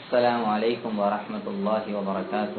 السلام عليكم ورحمة الله وبركاته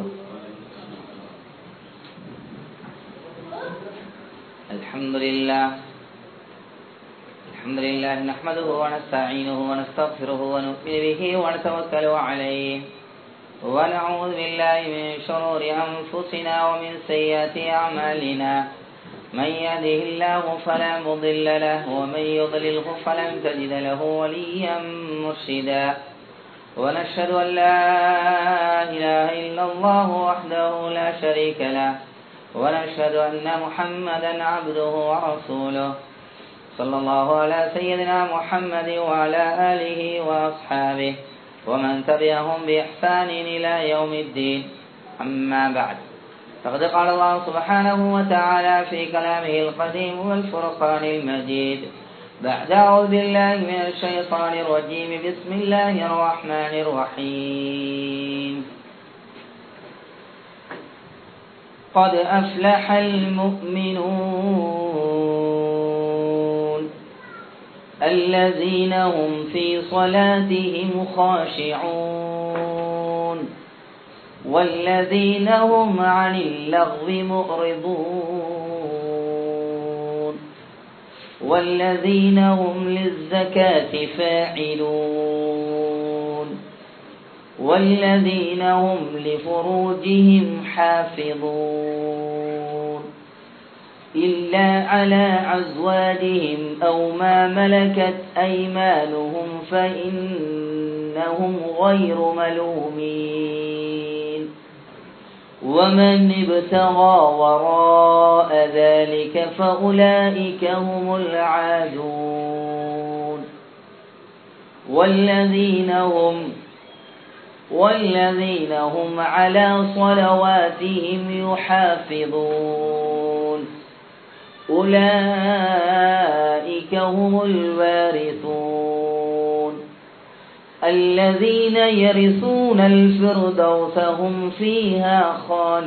الحمد لله الحمد لله نحمده ونستعينه ونستغفره ونؤمن به ونتوكل عليه ونعوذ بالله من شرور أنفسنا ومن سيئات أعمالنا من يهده الله فلا مضل له ومن يضلله فلن تجد له وليا مرشدا ونشهد أن لا إله إلا الله وحده لا شريك له ونشهد أن محمدا عبده ورسوله صلى الله على سيدنا محمد وعلى آله وأصحابه ومن تبعهم بإحسان إلى يوم الدين أما بعد فقد قال الله سبحانه وتعالى في كلامه القديم والفرقان المجيد بعد أعوذ بالله من الشيطان الرجيم بسم الله الرحمن الرحيم قد أفلح المؤمنون الذين هم في صلاتهم خاشعون والذين هم عن اللغو معرضون والذين هم للزكاة فاعلون والذين هم لفروجهم حافظون إلا على أزواجهم أو ما ملكت أيمانهم فإنهم غير ملومين ومن ابتغى وراء ذلك فأولئك هم العادون والذين هم والذين هم على صلواتهم يحافظون أولئك هم الوارثون الذين يرثون الفردوس هم فيها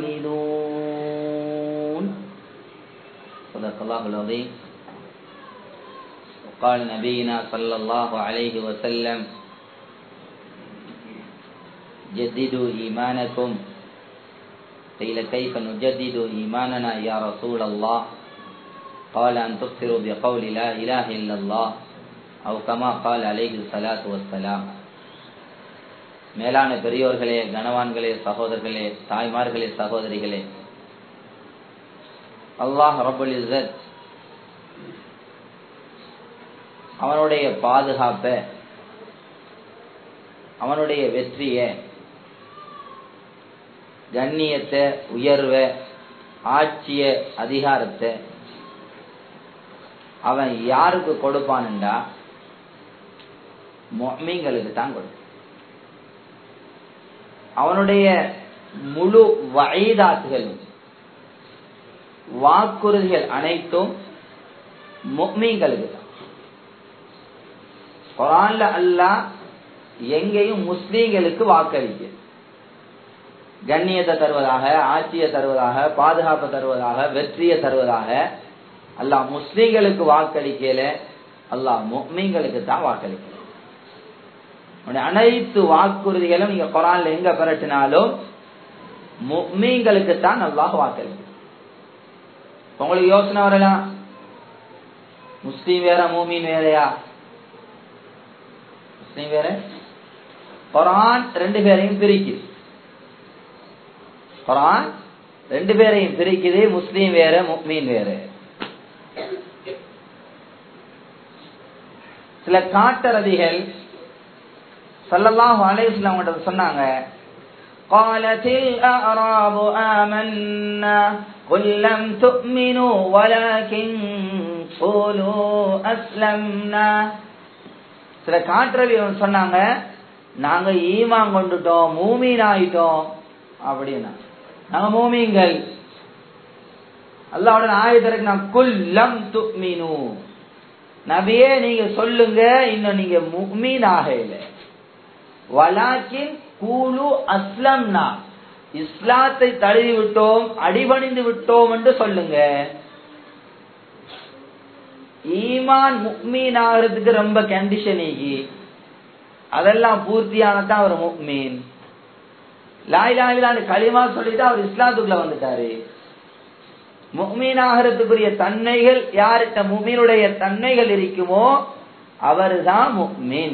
خالدون صدق الله العظيم وقال نبينا صلى الله عليه وسلم جددوا إيمانكم قيل كيف نجدد إيماننا يا رسول الله قال أن تكثروا بقول لا إله إلا الله أو كما قال عليه الصلاة والسلام மேலான பெரியோர்களே கனவான்களே சகோதரர்களே தாய்மார்களே சகோதரிகளே அல்லாஹ் ரபுல் இசத் அவனுடைய பாதுகாப்ப அவனுடைய வெற்றிய கண்ணியத்தை உயர்வ ஆட்சிய அதிகாரத்தை அவன் யாருக்கு கொடுப்பான்டா மொமீங்களுக்கு தான் கொடுப்பான் அவனுடைய முழு வயதாத்துகளும் வாக்குறுதிகள் அனைத்தும் மொமீங்களுக்கு தான் குரான்ல அல்லா எங்கேயும் முஸ்லீம்களுக்கு வாக்களிக்க கண்ணியத்தை தருவதாக ஆட்சியை தருவதாக பாதுகாப்பு தருவதாக வெற்றியை தருவதாக அல்லாஹ் முஸ்லீம்களுக்கு வாக்களிக்கல அல்லாஹ் முக்மீங்களுக்கு தான் வாக்களிக்கல அனைத்து வாக்குறுதிகளும் நீங்க குரான்ல எங்க பெறட்டினாலும் முக்மீங்களுக்கு தான் அல்லாஹ் வாக்களிக்கும் உங்களுக்கு யோசனை வரலாம் முஸ்லீம் வேற மூமீன் வேறையா முஸ்லீம் வேற குரான் ரெண்டு பேரையும் பிரிக்குது குரான் ரெண்டு பேரையும் பிரிக்குது முஸ்லீம் வேற முக்மீன் வேற சில காட்டரதிகள் சல்லல்லாஹு அலைஹிஸ்ஸலாம் அவங்க சொன்னாங்க قالت الأعراب آمنا قل لم تؤمنوا ولكن قولوا أسلمنا சில காற்றவி சொன்னாங்க நாங்க ஈமான் கொண்டுட்டோம் மூமீன் ஆயிட்டோம் அப்படின்னா நாங்க மூமீன்கள் அல்லாவோட ஆயுதருக்கு நான் குல்லம் துக்மினு நபியே நீங்க சொல்லுங்க இன்னும் நீங்க முக்மீன் ஆகல வலாக்கின் கூலு அஸ்லம்னா இஸ்லாத்தை தழுவி விட்டோம் அடிபணிந்து விட்டோம் என்று சொல்லுங்க ஈமான் முக்மீன் ஆகிறதுக்கு ரொம்ப கண்டிஷன் ஈகி அதெல்லாம் பூர்த்தியானதான் அவர் முக்மீன் லாயிலாயிலான்னு களிமா சொல்லிட்டு அவர் இஸ்லாத்துக்குள்ள வந்துட்டாரு முக்மீன் ஆகிறதுக்குரிய தன்மைகள் யார்கிட்ட முக்மீனுடைய தன்மைகள் இருக்குமோ அவர்தான் முக்மீன்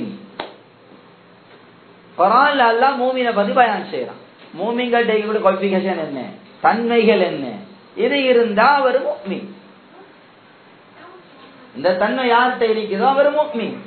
குரான்ல எல்லாம் மூமினை பத்தி பயான் செய்யறான் மூமிங்கள்ட்ட கூட குவாலிபிகேஷன் என்ன தன்மைகள் என்ன இது இருந்தா அவர் முக்மீன் இந்த தன்மை யார்கிட்ட இருக்குதோ அவர் முக்மீன்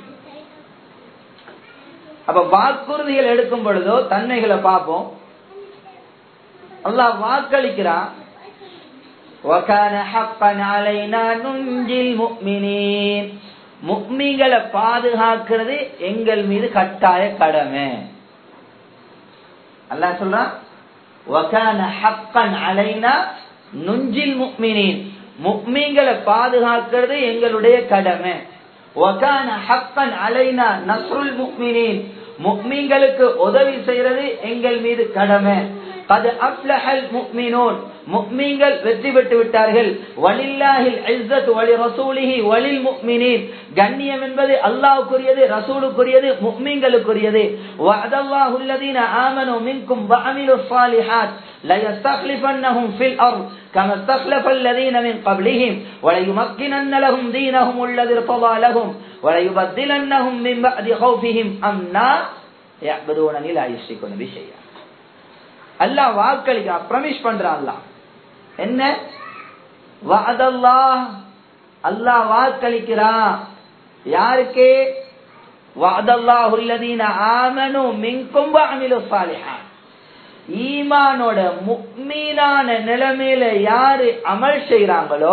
அப்ப வாக்குறுதிகள் எடுக்கும் பொழுதோ தன்மைகளை பார்ப்போம் அல்லாஹ் வாக்களிக்கிறான் وَكَانَ حَقًّا عَلَيْنَا نُنْجِي الْمُؤْمِنِينَ முக்மீன்களை பாதுகாக்கிறது எங்கள் மீது கட்டாய கடமை அல்லாஹ் சொல்றான் وَكَانَ حَقًّا عَلَيْنَا نُنْجِي الْمُؤْمِنِينَ முக்மீன்களை பாதுகாக்கிறது எங்களுடைய கடமை وَكَانَ حَقًّا عَلَيْنَا نَصْرُ الْمُؤْمِنِينَ முக்மீன்களுக்கு உதவி செய்யறது எங்கள் மீது கடமை قد أفلح المؤمنون முக்மீன்கள் வெற்றி பெற்று விட்டார்கள் வலில்லாஹில் இஸ்ஸத் வலி ரசூலிஹி வலில் முக்மினீன் கண்ணியம் என்பது அல்லாஹ்வுக்குரியது ரசூலுக்குரியது முக்மீன்களுக்குரியது வஅதல்லாஹு அல்லதீன ஆமனு மின்கும் வஅமிலு ஸாலிஹாத் لا يستخلفنهم في الأرض كما استخلف الذين من قبلهم وليمكنن لهم دينهم الذي ارتضى لهم وليبدلنهم من بعد خوفهم أمنا يعبدونني لا يشركون بي شيئا அல்லாஹ் வாக்களிக்கிறான் ப்ரமிஷ் பண்றான் அல்லாஹ் என்ன வாதல்லாஹ் அல்லாஹ் வாக்களிக்கிறான் யாருக்கு வாதல்லாஹு அல்லதீன ஆமனு மின்கும் வஅமிலு ஸாலிஹாத் ஈமானோட முக்மீனான நிலைமையில யாரு அமல் செய்யறாங்களோ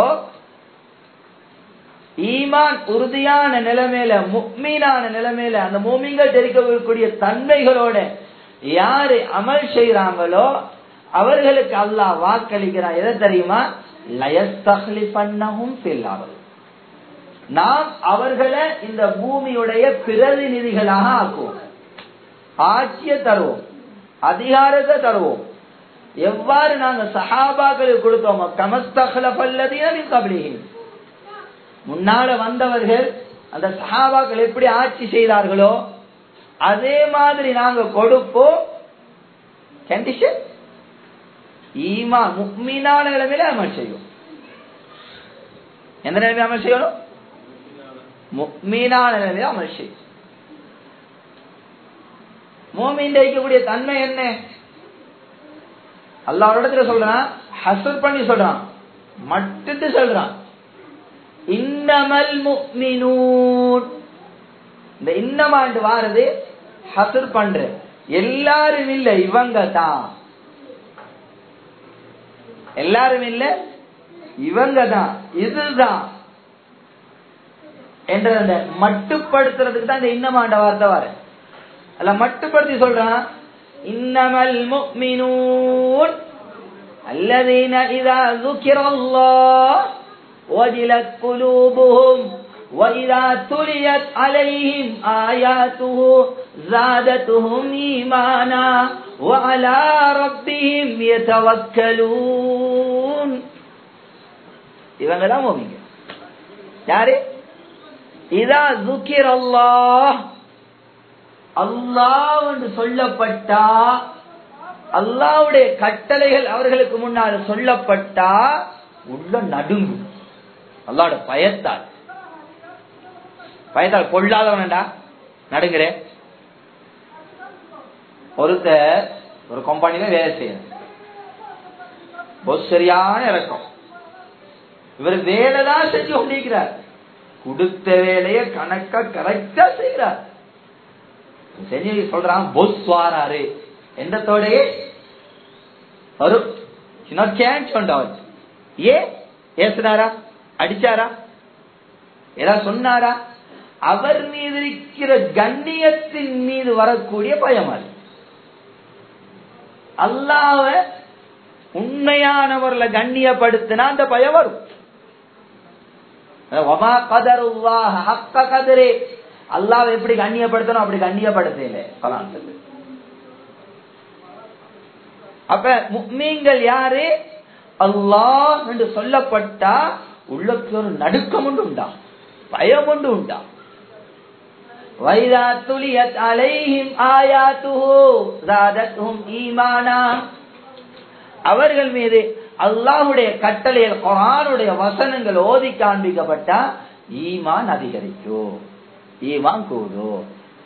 ஈமான் உறுதியான நிலைமையில முக்மீனான நிலைமையில அந்த மூமிங்கள் தெரிவிக்கக்கூடிய தன்மைகளோட யாரு அமல் செய்யறாங்களோ அவர்களுக்கு அல்லாஹ் வாக்களிக்கிறான் எதை தெரியுமா லயஸ்தஹ்லிஃபன்னஹும் ஃபில் அர்த் நாம் அவர்களை இந்த பூமியுடைய பிரதிநிதிகளாக ஆக்குவோம் ஆட்சியை தருவோம் அதிகாரத்தை தருவோம் எவ்வாறு நாங்க சஹாபாக்களுக்கு கொடுத்தோமோ கமஸ்தஹ்லஃபல்லதீன கபலிஹின் முன்னால வந்தவர்கள் அந்த சஹாபாக்கள் எப்படி ஆட்சி செய்தார்களோ அதே மாதிரி நாங்க கொடுப்போம் கண்டிஷன் ஈமா முக்மீனான நிலைமையில அமல் செய்யும் எந்த நிலைமையில அமல் செய்யணும் முக்மீனான நிலைமையில அமல் செய்யும் மோமீன் இருக்கக்கூடிய தன்மை என்ன அல்லாஹ் இடத்துல சொல்றான் ஹசர் பண்ணி சொல்றான் மட்டுட்டு சொல்றான் இன்னமல் முக்மினூன் இந்த இன்னமாண்டு வாரது ஹசர் பண்ற எல்லாரும் இல்ல இவங்க தான் எல்லாரும் இல்ல இவங்க தான் இதுதான் என்ற அந்த மட்டுப்படுத்துறதுக்கு தான் இந்த இன்னமாண்ட வார்த்தை வர அல்ல மட்டுப்படுத்தி சொல்றான் இன்னமல் முக்மினூன் الذين إذا ذكر الله وجلت قلوبهم وإذا تليت عليهم آياته زادتهم إيمانا وعلى ربهم يتوكلون இவங்க தான் மோமிங்க யாரு இதா துக்கிர் அல்லாஹ் அல்லாஹ் என்று சொல்லப்பட்டா அல்லாவுடைய கட்டளைகள் அவர்களுக்கு முன்னால் சொல்லப்பட்டா உள்ள நடுங்கும் அல்லாவோட பயத்தால் பயத்தால் கொள்ளாதவனடா நடுங்கிறேன் ஒருத்தர் ஒரு கம்பெனில வேலை செய்யணும் சரியான இறக்கம் இவர் வேலை தான் செஞ்சு கொண்டிருக்கிறார் கொடுத்த வேலையை கணக்கா கரெக்டா செய்கிறார் செஞ்சு சொல்றான் பொஸ் வாராரு எந்தத்தோடைய ஒரு சின்ன சேஞ்ச் உண்டாவது ஏன் ஏசுனாரா அடிச்சாரா ஏதாவது சொன்னாரா அவர் மீது இருக்கிற கண்ணியத்தின் மீது வரக்கூடிய பயம் அது அல்லாவ உண்மையானவர்களை கண்ணியப்படுத்தினா அந்த பயம் வரும் அல்லாவை எப்படி கண்ணியப்படுத்தணும் அப்படி கண்ணியப்படுத்தல கலாந்தது அப்ப முக்மீன்கள் யாரு அல்லாஹ் என்று சொல்லப்பட்டா உள்ளத்துல ஒரு நடுக்கம் ஒன்று உண்டா பயம் ஒன்று உண்டா வைதா துலியத் அலைஹிம் ஆயாத்துஹு ஜாதத்ஹும் ஈமானா அவர்கள் மீது அல்லாஹுடைய கட்டளையில் குரானுடைய வசனங்கள் ஓதி காண்பிக்கப்பட்டா ஈமான் அதிகரிக்கும் ஈமான் கூடும்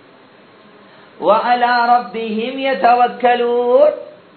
وعلى ربهم يتوكلون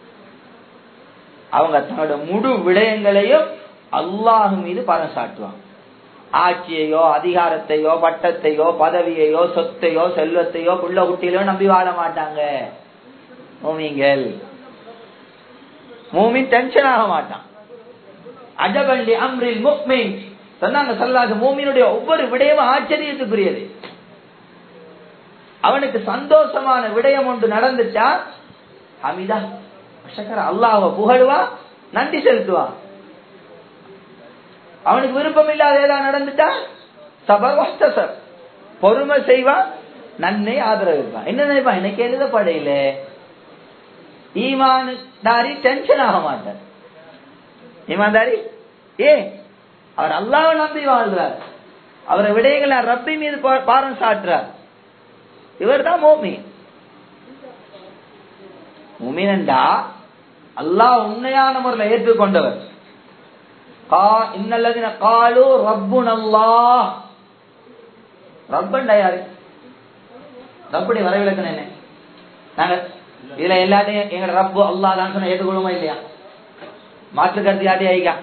அவங்க தன்னோட முழு விடயங்களையும் அல்லாஹ் மீது பரம் சாட்டுவாங்க ஆட்சியையோ அதிகாரத்தையோ பட்டத்தையோ பதவியையோ சொத்தையோ செல்வத்தையோ புள்ள குட்டியிலோ நம்பி வாழ மாட்டாங்க மூமிங்கள் மூமின் டென்ஷன் ஆக மாட்டான் அஜபல்லி அம்ரில் முக்மின் சொன்னாங்க சொல்லாது மூமினுடைய ஒவ்வொரு விடயமும் ஆச்சரியத்துக்குரியது அவனுக்கு சந்தோஷமான விடயம் ஒன்று நடந்துச்சா அமிதா சக்கர அல்லாஹ புகழுவா நன்றி செலுத்துவா அவனுக்கு விருப்பம் இல்லாத ஏதாவது நடந்துட்டா சபர் வஸ்தசர் பொறுமை செய்வான் நன்மை ஆதரவிப்பான் என்ன நினைப்பான் எனக்கு எழுதப்படையில ஈமான்தாரி டென்ஷன் ஆக மாட்டார் ஈமான்தாரி ஏ அவர் அல்லாஹ் நம்பி வாழ்றார் அவரை விடயங்களை ரப்பி மீது பாரம் சாட்டுறார் இவர் தான் மோமி முமினண்டா அல்லாஹ் உண்மையான முறையில் ஏற்றுக்கொண்டவர் இன்னல்லதின காலு ரப்புன் அல்லாஹ் ரப்பண்டா யாரு ரப்புடைய வரவிலக்கணம் என்ன நாங்க இதுல எல்லாத்தையும் எங்க ரப்பு அல்லா தான் சொன்ன ஏற்றுக்கொள்ளுமா இல்லையா மாற்று கருத்து யார்ட்டையும் ஐயா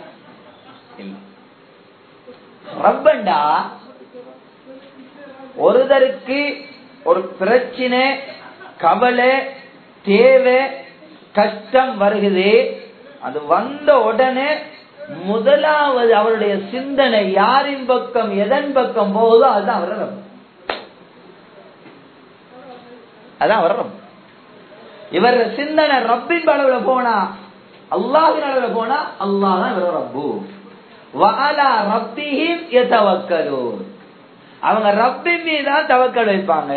ரப்பண்டா ஒருதருக்கு ஒரு பிரச்சனை கவலை தேவை கஷ்டம் வருகுது அது வந்த உடனே முதலாவது அவருடைய சிந்தனை யாரின் பக்கம் எதன் பக்கம் போகுதோ அதுதான் அவர ரப்ப அதான் அவர ரப்ப இவர் சிந்தனை ரப்பின் அளவுல போனா அல்லாஹின் அளவுல போனா அல்லாஹ் தான் இவர ரப்பு வஅலா ரப்பிஹிம் யதவக்கலூன் அவங்க ரப்பின் மீது தான் தவக்கல் வைப்பாங்க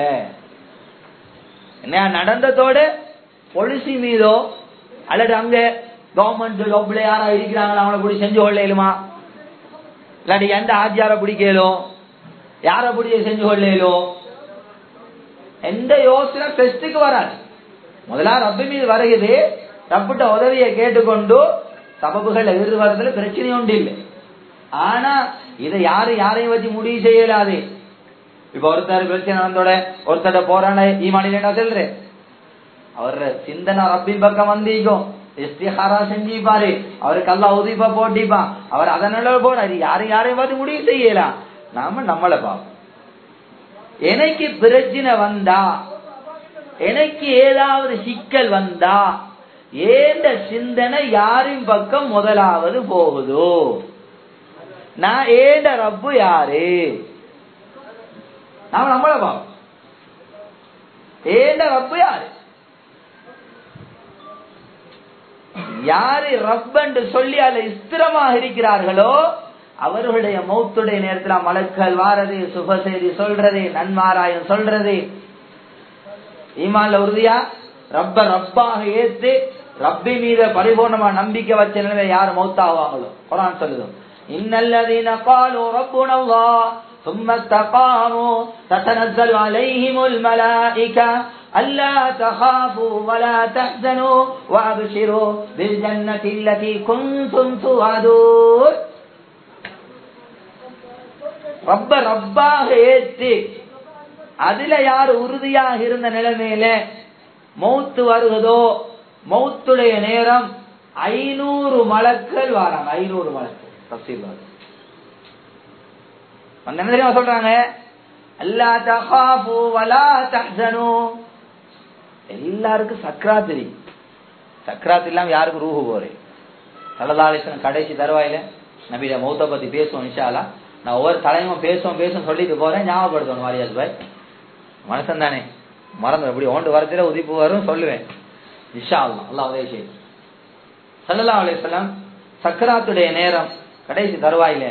என்ன நடந்ததோட பொலிசி மீதோ அல்லது அங்க கவர்மெண்ட் ஜாப்ல யாரா இருக்கிறாங்களோ அவங்கள பிடி செஞ்சு கொள்ளையிலுமா இல்லாட்டி எந்த ஆஜியார பிடிக்கலும் யார பிடிச்ச செஞ்சு கொள்ளையிலும் எந்த யோசனை டெஸ்டுக்கு வராது முதலா ரப்பி மீது வருகிறது ரப்பிட்ட உதவியை கேட்டுக்கொண்டு சபபுகள் எதிர்த்து வரதுல பிரச்சனை ஒன்று இல்லை ஆனா இதை யாரு யாரையும் வச்சு முடிவு செய்யலாது இப்ப ஒருத்தர் பிரச்சனை வந்தோட ஒருத்தட போறான ஈமானில என்ன சொல்றேன் அவர் சிந்தனை ரப்பின் பக்கம் வந்திக்கும் இஸ்திஹாரா செஞ்சிப்பாரு அவருக்கு எல்லாம் உதிப்பா போட்டிப்பான் அவர் அதனால போறாரு யாரும் யாரையும் பார்த்து முடிவு செய்யலாம் நாம நம்மளை பார்ப்போம் எனக்கு பிரச்சனை வந்தா எனக்கு ஏதாவது சிக்கல் வந்தா ஏந்த சிந்தனை யாரின் பக்கம் முதலாவது போகுதோ நான் ஏண்ட ரப்பு யாரு நாம நம்மள பார்ப்போம் ஏண்ட ரப்பு யாரு யாரு ரப் என்று சொல்லி அதில் ஸ்திரமாக இருக்கிறார்களோ அவர்களுடைய மௌத்துடைய நேரத்தில் மலக்கள் வாரது சுப செய்தி சொல்றது நன்மாராயம் சொல்றது ஈமான்ல உறுதியா ரப்ப ரப்பாக ஏத்து ரப்பி மீத பரிபூர்ணமா நம்பிக்கை வச்ச நிலைமை யாரு மௌத்தாவாங்களோ குரான் சொல்லுதோ இன்னல்லதீன قالوا ربنا الله ثم استقاموا تتنزل عليهم الملائكة ألا تخافوا ولا تحزنوا وأبشروا بالجنة التي كنتم توعدون ரப்ப ரப்பாக ஏத்து அதுல யார் உறுதியாக இருந்த நிலைமையில மௌத்து வருவதோ மௌத்துடைய நேரம் ஐநூறு மலக்கள் வராங்க ஐநூறு மலக்கள் தப்சீல் வரும் அந்த என்ன தெரியுமா சொல்றாங்க அல்லா தகாஃபு வலா தஹ்சனு எல்லாருக்கும் சக்ராத் தெரியும் சக்ராத் இல்லாம யாருக்கு ரூஹு போறே தலதாலேசன் கடைசி தருவாயில நபியில மௌத்த பத்தி பேசுவோம் இன்ஷாலா நான் ஒவ்வொரு தலைமும் பேசுவோம் பேசுவோம் சொல்லிட்டு போறேன் ஞாபகப்படுத்தணும் வாரியாஸ் பாய் மனசன் தானே மறந்து எப்படி ஓண்டு வரத்துல உதிப்பு வரும் சொல்லுவேன் இஷா அல்லா அல்லா உதவி செய்யும் சல்லா அலிஸ்லாம் சக்கராத்துடைய நேரம் கடைசி தருவாயில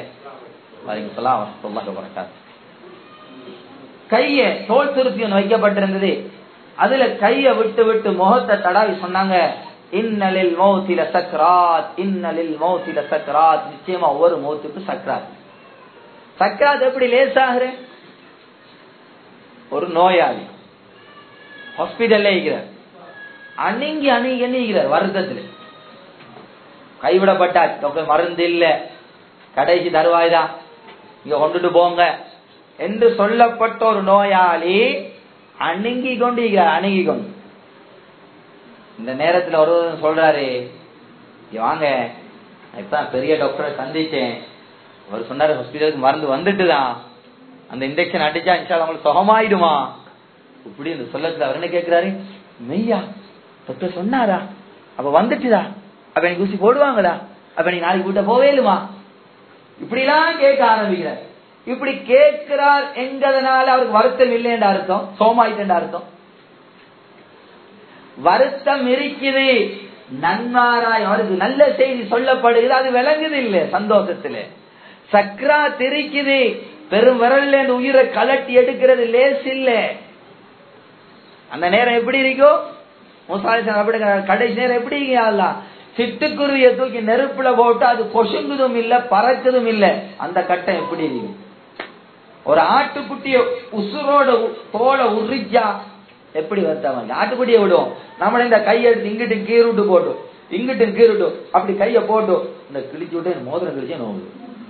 கைய தோல் திருப்பி ஒன்று வைக்கப்பட்டிருந்தது அதுல கைய விட்டு விட்டு முகத்தை தடாவி சொன்னாங்க இன்னலில் மௌத்தில சக்ராத் இன்னலில் மௌத்தில சக்ராத் நிச்சயமா ஒவ்வொரு மௌத்துக்கு சக்ராத் சக்ராத் எப்படி லேசாகிறேன் ஒரு நோயாளி ஹாஸ்பிட்டல்ல இருக்கிறார் அணுங்கி அணுகி அணுகிறார் வருத்தத்துல கைவிடப்பட்டார் டாக்டர் மருந்து இல்ல கடைசி தருவாய் தான் இங்க கொண்டுட்டு போங்க என்று சொல்லப்பட்ட ஒரு நோயாளி அணுங்கி கொண்டு இருக்கிறார் அணுகி கொண்டு இந்த நேரத்துல ஒரு சொல்றாரு "இங்க வாங்க நான் இப்பதான் பெரிய டாக்டரை சந்திச்சேன் அவர் சொன்னாரு ஹாஸ்பிட்டலுக்கு மருந்து வந்துட்டுதான் அந்த இன்ஜெக்ஷன் அடிச்சா இன்ஷா அல்லாஹ் உங்களுக்கு சுகமாயிடுமா இப்படி இந்த சொல்லத்துல அவர் என்ன கேட்கிறாரு மெய்யா டாக்டர் சொன்னாரா அப்ப வந்துட்டுதா அப்ப எனக்கு ஊசி போடுவாங்களா அப்ப நீ நாளைக்கு வீட்டை போவேலுமா இப்படிலாம் கேட்க ஆரம்பிக்கிறார் இப்படி கேட்கிறார் என்கிறதுனால அவருக்கு வருத்தம் இல்லைன்ற அர்த்தம் சோமாயிட்டு அர்த்தம் வருத்தம் இருக்குது நன்மாராய் அவருக்கு நல்ல செய்தி சொல்லப்படுகிறது அது விளங்குது இல்ல சந்தோஷத்துல சக்ரா தெரிக்குது பெரும் விரல்ல இந்த உயிரை கலட்டி எடுக்கிறது லேஸ் இல்ல அந்த நேரம் எப்படி இருக்கும் முசாலிசன் அப்படி கடைசி நேரம் எப்படி இருக்கா சிட்டுக்குருவியை தூக்கி நெருப்புல போட்டு அது கொசுங்குதும் இல்ல பறக்குதும் இல்ல அந்த கட்டம் எப்படி இருக்கும் ஒரு ஆட்டுக்குட்டிய உசுரோட உ- தோலை உரிச்சா எப்படி வருத்தம் ஆட்டுக்குட்டியை விடுவோம் நம்மள இந்த கையை எடுத்து இங்கிட்டு கீறுட்டு போட்டோம் இங்கிட்டு கீறுட்டு அப்படி கைய போட்டோம் இந்த கிழிச்சு விட்டு எனக்கு மோதிரம் கிழிச்சே நோவு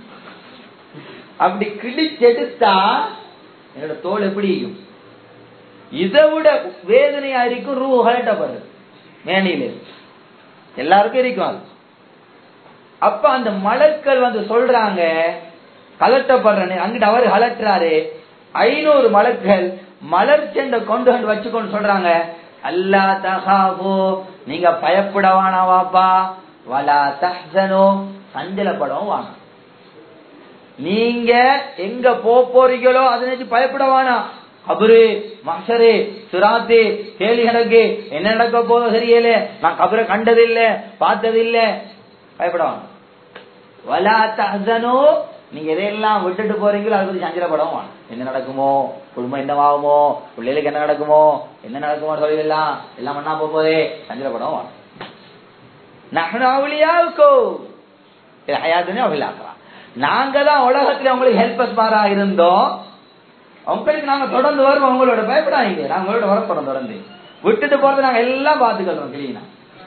அப்படி கிழிச்செடுத்தா என்னோட தோல் எப்படி இருக்கும் இதை விட வேதனையா இருக்கும் ரூ கலட்டப்படுறது மேனியில எல்லாருக்கும் இருக்கும் அது அப்ப அந்த மலர்கள் வந்து சொல்றாங்க கலட்டப்படுறேன்னு அங்கிட்டு அவர் கலட்டுறாரு ஐநூறு மலர்கள் மலர் செண்டை கொண்டு வந்து வச்சுக்கொண்டு சொல்றாங்க அல்லா தகாவோ நீங்க பயப்பட வாப்பா வலா தஹ்சனோ சஞ்சலப்படவும் வாங்க நீங்க எங்க போப் போறீங்களோ அதை நினைச்சு பயப்பட வேணாம் கபரு மஷரு சிராத்து கேலி கணக்கு என்ன நடக்க போதோ தெரியல நான் கபரை கண்டதில்ல பார்த்ததில்ல பயப்பட வேணாம் வலா தஹ்சனோ நீங்க எதையெல்லாம் விட்டுட்டு போறீங்களோ அதை பத்தி சஞ்சலப்படவும் வேணாம் என்ன நடக்குமோ குடும்பம் என்னவாகுமோ பிள்ளைகளுக்கு என்ன நடக்குமோ என்ன நடக்குமோ சொல்லிடலாம் எல்லாம் மண்ணா போக போதே சஞ்சலப்படவும் வேணாம் நஹ்னு அவுலியாவுக்கும் இது ஹயாத்துனே அபிலாக்கலாம் நாங்க தான் உலகத்துல உங்களுக்கு ஹெல்பஸ் மாறா இருந்தோம் உங்களுக்கு நாங்க தொடர்ந்து வருவோம் உங்களோட பயப்படாதீங்க நாங்க உங்களோட வரப்போறோம் தொடர்ந்து விட்டுட்டு போறது நாங்க எல்லாம் பாத்துக்கிறோம் கிளீனா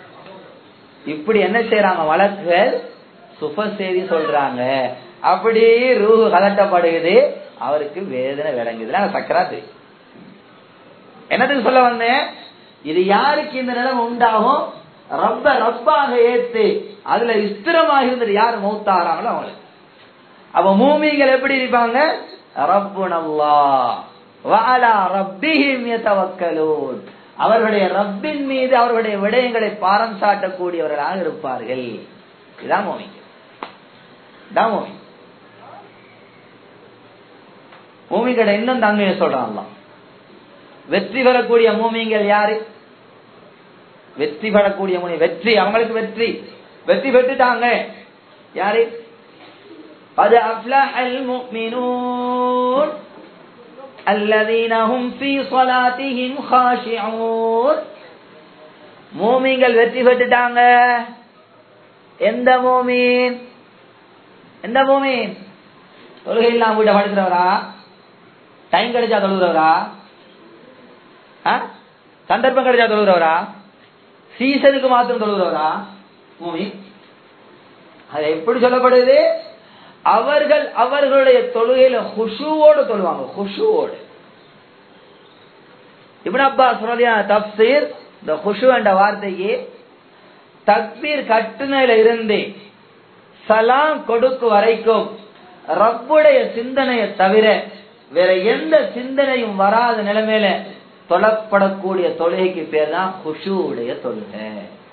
இப்படி என்ன செய்யறாங்க வழக்குகள் சுப செய்தி சொல்றாங்க அப்படி ரூஹு கலட்டப்படுகிறது அவருக்கு வேதனை விளங்குது நாங்க சக்கராத்து என்னதுக்கு சொல்ல வந்தேன் இது யாருக்கு இந்த நிலைமை உண்டாகும் ரப்ப ரப்பாக ஏத்து அதுல ஸ்திரமாக இருந்துட்டு யாரு மௌத்தாகிறாங்களோ அவங்களுக்கு அப்ப மூமிகள் எப்படி இருப்பாங்க ரப்புனல்லா வஅலா ரப்பிஹிம் யதவக்கலூன் அவர்களுடைய ரப்பின் மீது அவர்களுடைய விடயங்களை பாரம் சாட்டக்கூடியவர்களாக இருப்பார்கள் இதான் மூமிங்க இதான் மூமி மூமிங்கட இன்னும் தன்மையை சொல்றான் அல்லாஹ். வெற்றி பெறக்கூடிய மூமிங்கள் யாரு வெற்றி பெறக்கூடிய மூமி வெற்றி அவங்களுக்கு வெற்றி வெற்றி பெற்றுட்டாங்க யாரு قد أفلح المؤمنون الذين هم في صلاتهم خاشعون மூமிங்கள் வெற்றி பெற்றுட்டாங்க எந்த மூமீன் எந்த மூமீன் தொழுகை இல்லாம வீட்டை படுக்கிறவரா டைம் கிடைச்சா தொழுகிறவரா ஆ? சந்தர்ப்பம் கிடைச்சா தொழுகிறவரா சீசனுக்கு மாத்திரம் தொழுகிறவரா மூமி அது எப்படி சொல்லப்படுது அவர்கள் அவர்களுடைய தொழுகையில ஹுஷுவோடு தொழுவாங்க ஹுஷுவோடு இப்னு அப்பாஸ் ரலியான தப்சீர் இந்த ஹுஷு என்ற வார்த்தைக்கு தக்பீர் கட்டுனையில இருந்து சலாம் கொடுக்கும் வரைக்கும் ரப்புடைய சிந்தனையை தவிர வேற எந்த சிந்தனையும் வராத நிலைமையில தொழப்படக்கூடிய தொழுகைக்கு பேர் தான் ஹுஷுவுடைய தொழுகை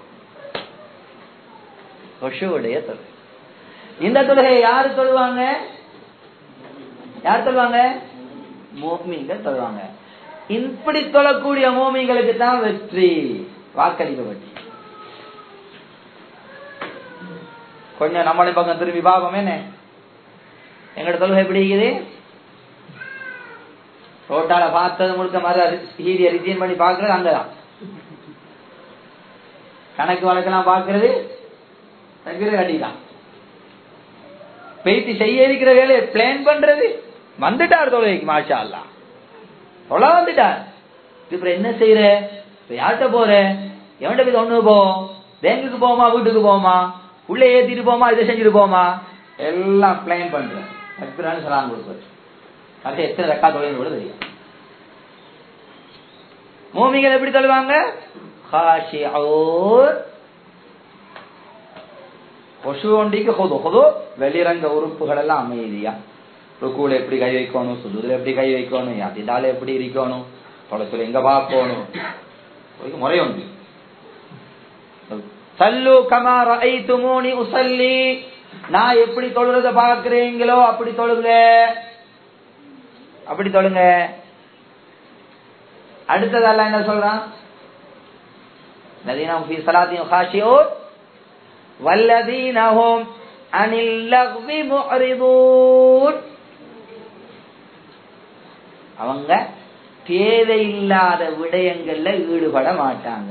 ஹுஷுவுடைய தொழுகை இந்த தொழுகையை யாரு சொல்லுவாங்க யார் சொல்லுவாங்க மோமிங்கள் சொல்லுவாங்க இப்படி தொழக்கூடிய மோமிங்களுக்கு தான் வெற்றி வாக்களிக்கப்பட்டு கொஞ்சம் நம்மளை பக்கம் திரும்பி பார்ப்போம் என்ன எங்கட தொழுகை எப்படி இருக்குது ரோட்டால பார்த்தது முழுக்க மாதிரி ஹீரிய ரிஜியன் பண்ணி பாக்குறது அங்கதான் கணக்கு வழக்கெல்லாம் பாக்குறது தங்குறது அடிதான் பேசி செய்ய இருக்கிற வேலையை பிளான் பண்றது வந்துட்டார் தொழுகைக்கு மாஷா அல்லா தொலை வந்துட்டார் இப்ப என்ன செய்யற இப்ப யார்கிட்ட போற எவன்கிட்ட போய் ஒண்ணு போ பேங்குக்கு போமா வீட்டுக்கு போமா உள்ள ஏத்திட்டு போமா இதை செஞ்சுட்டு போமா எல்லாம் பிளான் பண்றேன் தக்பிரான்னு சலாம் கொடுப்பாரு கடைசி எத்தனை ரெக்கா தொழில் கூட தெரியும் மூமிகள் எப்படி தொழுவாங்க ஹாஷிஊர் கொசுவண்டிக்கு ஹொது ஹொது வெளிரங்க உறுப்புகள் எல்லாம் அமைதியா ருக்கூல எப்படி கை வைக்கணும் சுதுல எப்படி கை வைக்கணும் அதிதால எப்படி இருக்கணும் தொலைத்துல எங்க பார்க்கணும் ஒரு முறை உண்டு சல்லு கமா ரஐதுமூனி உஸல்லி நான் எப்படி தொழுறத பாக்குறீங்களோ அப்படி தொழுங்க அப்படி தொழுங்க அடுத்ததெல்லாம் என்ன சொல்றான் الذين هم في صلاتهم خاشعون والذين هم عن اللغو معرضون அவங்க தேவையில்லாத விடயங்கள்ல ஈடுபட மாட்டாங்க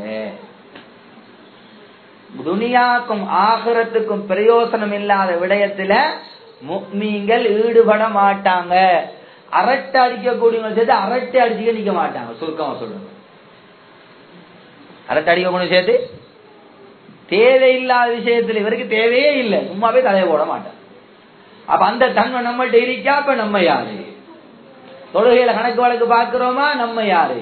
துனியாக்கும் ஆகரத்துக்கும் பிரயோசனம் இல்லாத விடயத்துல முக்மீங்கள் ஈடுபட மாட்டாங்க அரட்டை அடிக்கக்கூடியவங்க சேர்த்து அரட்டை அடிச்சுக்க நிக்க மாட்டாங்க சுருக்கமா சொல்லுங்க அரட்டை அடிக்கக்கூடிய சேர்த்து தேவையில்லாத விஷயத்துல இவருக்கு தேவையே இல்லை சும்மாவே தலையை போட மாட்டாங்க அப்ப அந்த தன்மை நம்மள்ட்ட இருக்கா அப்ப நம்ம யாரு தொழுகையில கணக்கு வழக்கு பார்க்கிறோமா நம்ம யாரு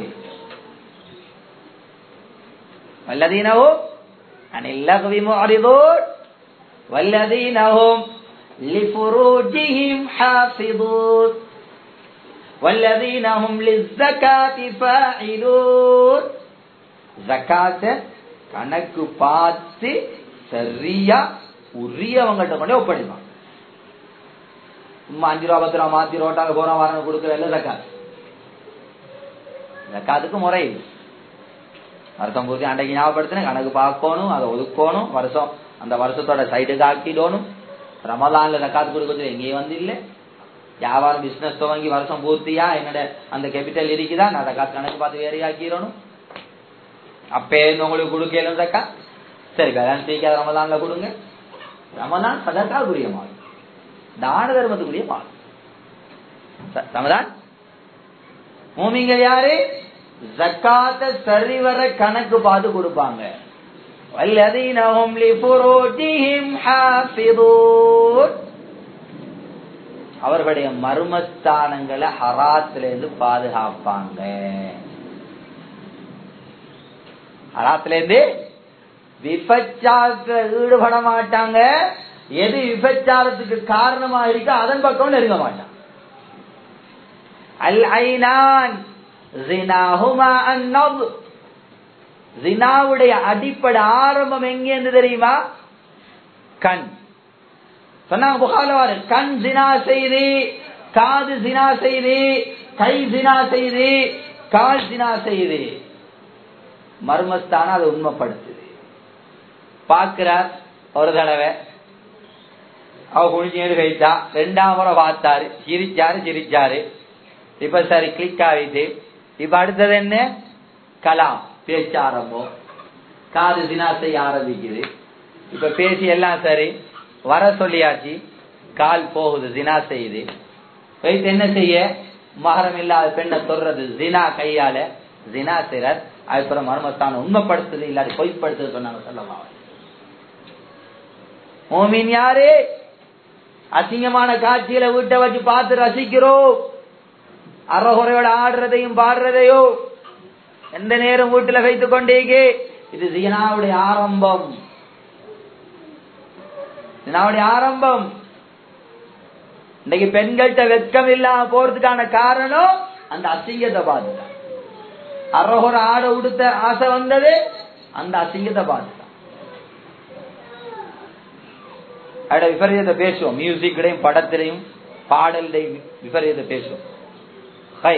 வல்லதீனவோ அனில்லகுவி முஅரிதூன் வல்லதீனஹும் لفروجهم حافظون والذين هم للزكاة فاعلون زكاة கணக்கு பார்த்து சரியா உரியவங்கள்ட்ட கொண்டே ஒப்படைப்பாங்க சும்மா அஞ்சு ரூபா பத்து ரூபா மாத்தி ரோட்டால போற வாரம் கொடுக்கற இல்ல ஜக்காத் ஜக்காத்துக்கு முறை இல்லை வருஷம் பூர்த்தி அன்றைக்கு ஞாபகப்படுத்தின கணக்கு பார்க்கணும் அதை ஒதுக்கணும் வருஷம் அந்த வருஷத்தோட சைடுக்கு ஆக்கிடணும் ரமலான்ல ஜக்காத்து கொடுக்கறது எங்கேயும் வந்து இல்லை வியாபாரம் பிசினஸ் துவங்கி வருஷம் பூர்த்தியா என்னோட அந்த கேபிட்டல் இருக்குதா நான் ஜக்காத் கணக்கு பார்த்து வேற ஆக்கிடணும் அப்பே உங்களுக்கு கொடுக்கலும் ஜக்கா சரி பேலன்ஸ் வைக்காத ரமலான்ல கொடுங்க ரமலான் சதக்காக்குரிய மாதம் தான தர்மத்துக்குரிய மாதம் ரமதான் மூமிங்க யாரு ஜக்காத்த சரிவர கணக்கு பார்த்து கொடுப்பாங்க والذين هم لفروجهم حافظون அவர்களுடைய மர்மஸ்தானங்களை ஹராத்துல இருந்து பாதுகாப்பாங்க ஹராத்துல இருந்து விபச்சாரத்துல ஈடுபட மாட்டாங்க எது விபச்சாரத்துக்கு காரணமா இருக்கோ அதன் பக்கம் நெருங்க மாட்டாங்க அல் ஐனான் ஜினாஹுமா அந்நப் ஜினாவுடைய அடிப்படை ஆரம்பம் எங்கேருந்து தெரியுமா கண் சொன்னாங்க புகாலவாரு கண் ஜினா செய்து காது ஜினா செய்து கை ஜினா செய்து கால் ஜினா செய்து மர்மஸ்தான அதை உண்மைப்படுத்துது பார்க்கிறார் ஒரு தடவை அவ குளிச்சு கைத்தா ரெண்டாம் முறை பார்த்தாரு சிரிச்சாரு சிரிச்சாரு இப்ப சரி கிளிக் ஆகிட்டு இப்ப அடுத்தது என்ன கலாம் பேச்ச ஆரம்பம் காது தினா செய்ய ஆரம்பிக்குது இப்ப பேசி எல்லாம் சரி வர சொல்லியாச்சு கால் போகுது தினா செய்யுது வைத்து என்ன செய்ய மகரம் இல்லாத பெண்ணை தொடுறது ஜினா கையால ஜினா செய்றார் அதுக்கப்புறம் மர்மஸ்தானம் உண்மைப்படுத்துது இல்லாட்டி பொய்ப்படுத்துது சொன்னாங்க சொல்லமா மோமின் யாரு அசிங்கமான காட்சிகளை வீட்டை வச்சு பார்த்து ரசிக்கிறோம் அறகுறையோட ஆடுறதையும் பாடுறதையோ எந்த நேரம் வீட்டுல வைத்துக் கொண்டீங்க இது ஜீனாவுடைய ஆரம்பம் ஜீனாவுடைய ஆரம்பம் இன்னைக்கு பெண்கள்கிட்ட வெட்கம் இல்லாம போறதுக்கான காரணம் அந்த அசிங்கத்தை பார்த்துட்டான் அறகுற ஆட உடுத்த ஆசை வந்தது அந்த அசிங்கத்தை பார்த்துட்டான் அட விபரீதத்தை பேசுவோம் மியூசிக்லையும் படத்திலையும் பாடலையும் விபரீதத்தை பேசுவோம் ஹை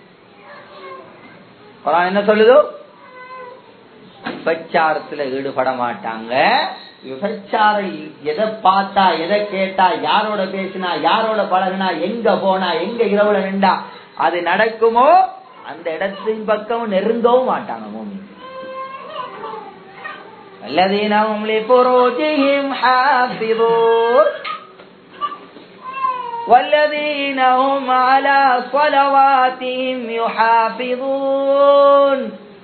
குரான் என்ன சொல்லுதோ விபச்சாரத்துல ஈடுபட மாட்டாங்க விபச்சாரம் எதை பார்த்தா எதை கேட்டா யாரோட பேசினா யாரோட பழகினா எங்க போனா எங்க இரவுல நின்றா அது நடக்குமோ அந்த இடத்தின் பக்கம் நெருங்கவும் மாட்டாங்க மூமி الذين هم لفروجهم حافظون والذين هم على صلواتهم يحافظون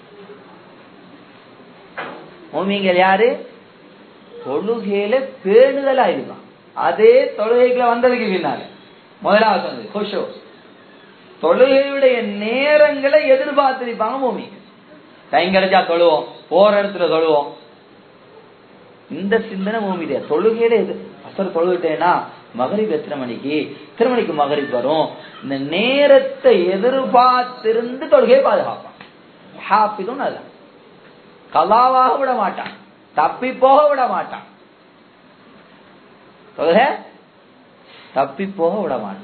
மூமிங்கள் யாரு தொழுகையில பேணுதலா இருக்கான் அதே தொழுகைக்குள்ள வந்ததுக்கு பின்னால முதலாவது சொன்னது குஷோ தொழுகையுடைய நேரங்களை எதிர்பார்த்திருப்பாங்க மூமி டைம் கிடைச்சா தொழுவோம் போற இடத்துல தொழுவோம் இந்த சிந்தனை மூமிடைய தொழுகையில எது அசர் தொழுகிட்டேன்னா மகரிப் எத்தனை மணிக்கு எத்தனை மணிக்கு மகரிப் வரும் இந்த நேரத்தை எதிர்பார்த்திருந்து தொழுகையை பாதுகாப்பான் ஹாப்பிதும் அதான் கலாவாக விட மாட்டான் தப்பி போக விட மாட்டான் தொழுகை தப்பி போக விட மாட்டான்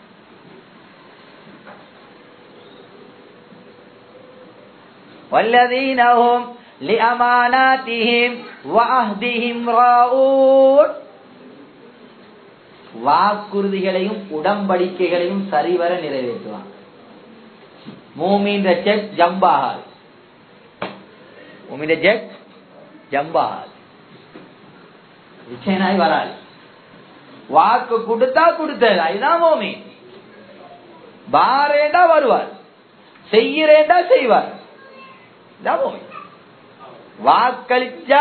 والذين هم لأماناتهم وعهدهم راؤون வாக்குறுதிகளையும் உடம்படிக்கைகளையும் சரிவர நிறைவேற்றுவான் மூமின்ற செக் ஜம்பாகாது மூமின்ற செக் ஜம்பாகாது நிச்சயனாய் வராது வாக்கு கொடுத்தா கொடுத்தது அதுதான் மோமி பாரேண்டா வருவார் செய்யறேண்டா செய்வார் வாக்களிச்சா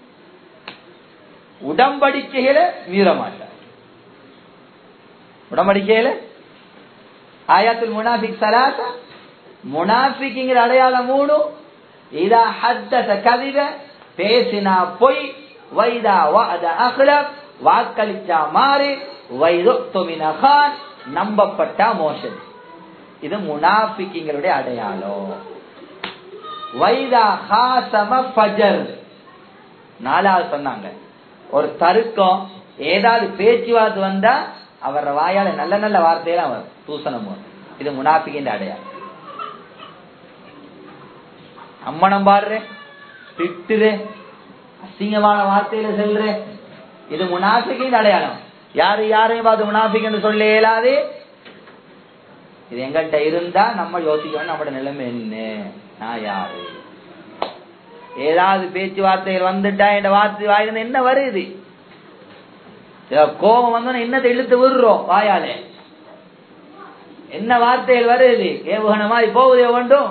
உடம்படிக்கைகளை மீற மாட்டார் உடம்படிக்கையில ஆயாத்துல் முனாஃபிக் சலாச முனாஃபிக்ங்கிற அடையாளம் மூணு இதா ஹத்தத கதிர பேசினா பொய் வைதா வஅத அஹ்லப் வாக்களிச்சா மாறி வைதுமின கான் நம்பப்பட்டா மோசடி இது முனாஃபிக்ங்களுடைய அடையாளம் வைதா ஹாசம ஃபஜர் நாலாவது சொன்னாங்க ஒரு தருக்கம் ஏதாவது பேச்சுவார்த்தை வந்தா அவர் வாயால நல்ல நல்ல வார்த்தையெல்லாம் வரும் தூசணம் வரும் இது முனாஃபிகின்ற அடையாளம் அம்மனம் பாடுறேன் திட்டுறேன் அசிங்கமான வார்த்தையில செல்றேன் இது முனாஃபிகின் அடையாளம் யாரு யாரையும் பார்த்து முனாஃபிக் சொல்ல இயலாது இது எங்கள்கிட்ட இருந்தா நம்ம யோசிக்கணும் நம்மளோட நிலைமை என்ன நான் யாரு ஏதாவது பேச்சுவார்த்தைகள் வந்துட்டா என் வார்த்தை வாயிலிருந்து என்ன வருது கோபம் வந்தோன்னு என்னத்தை இழுத்து விடுறோம் வாயாலே என்ன வார்த்தைகள் வருது ஏவுகண மாதிரி போகுதே வேண்டும்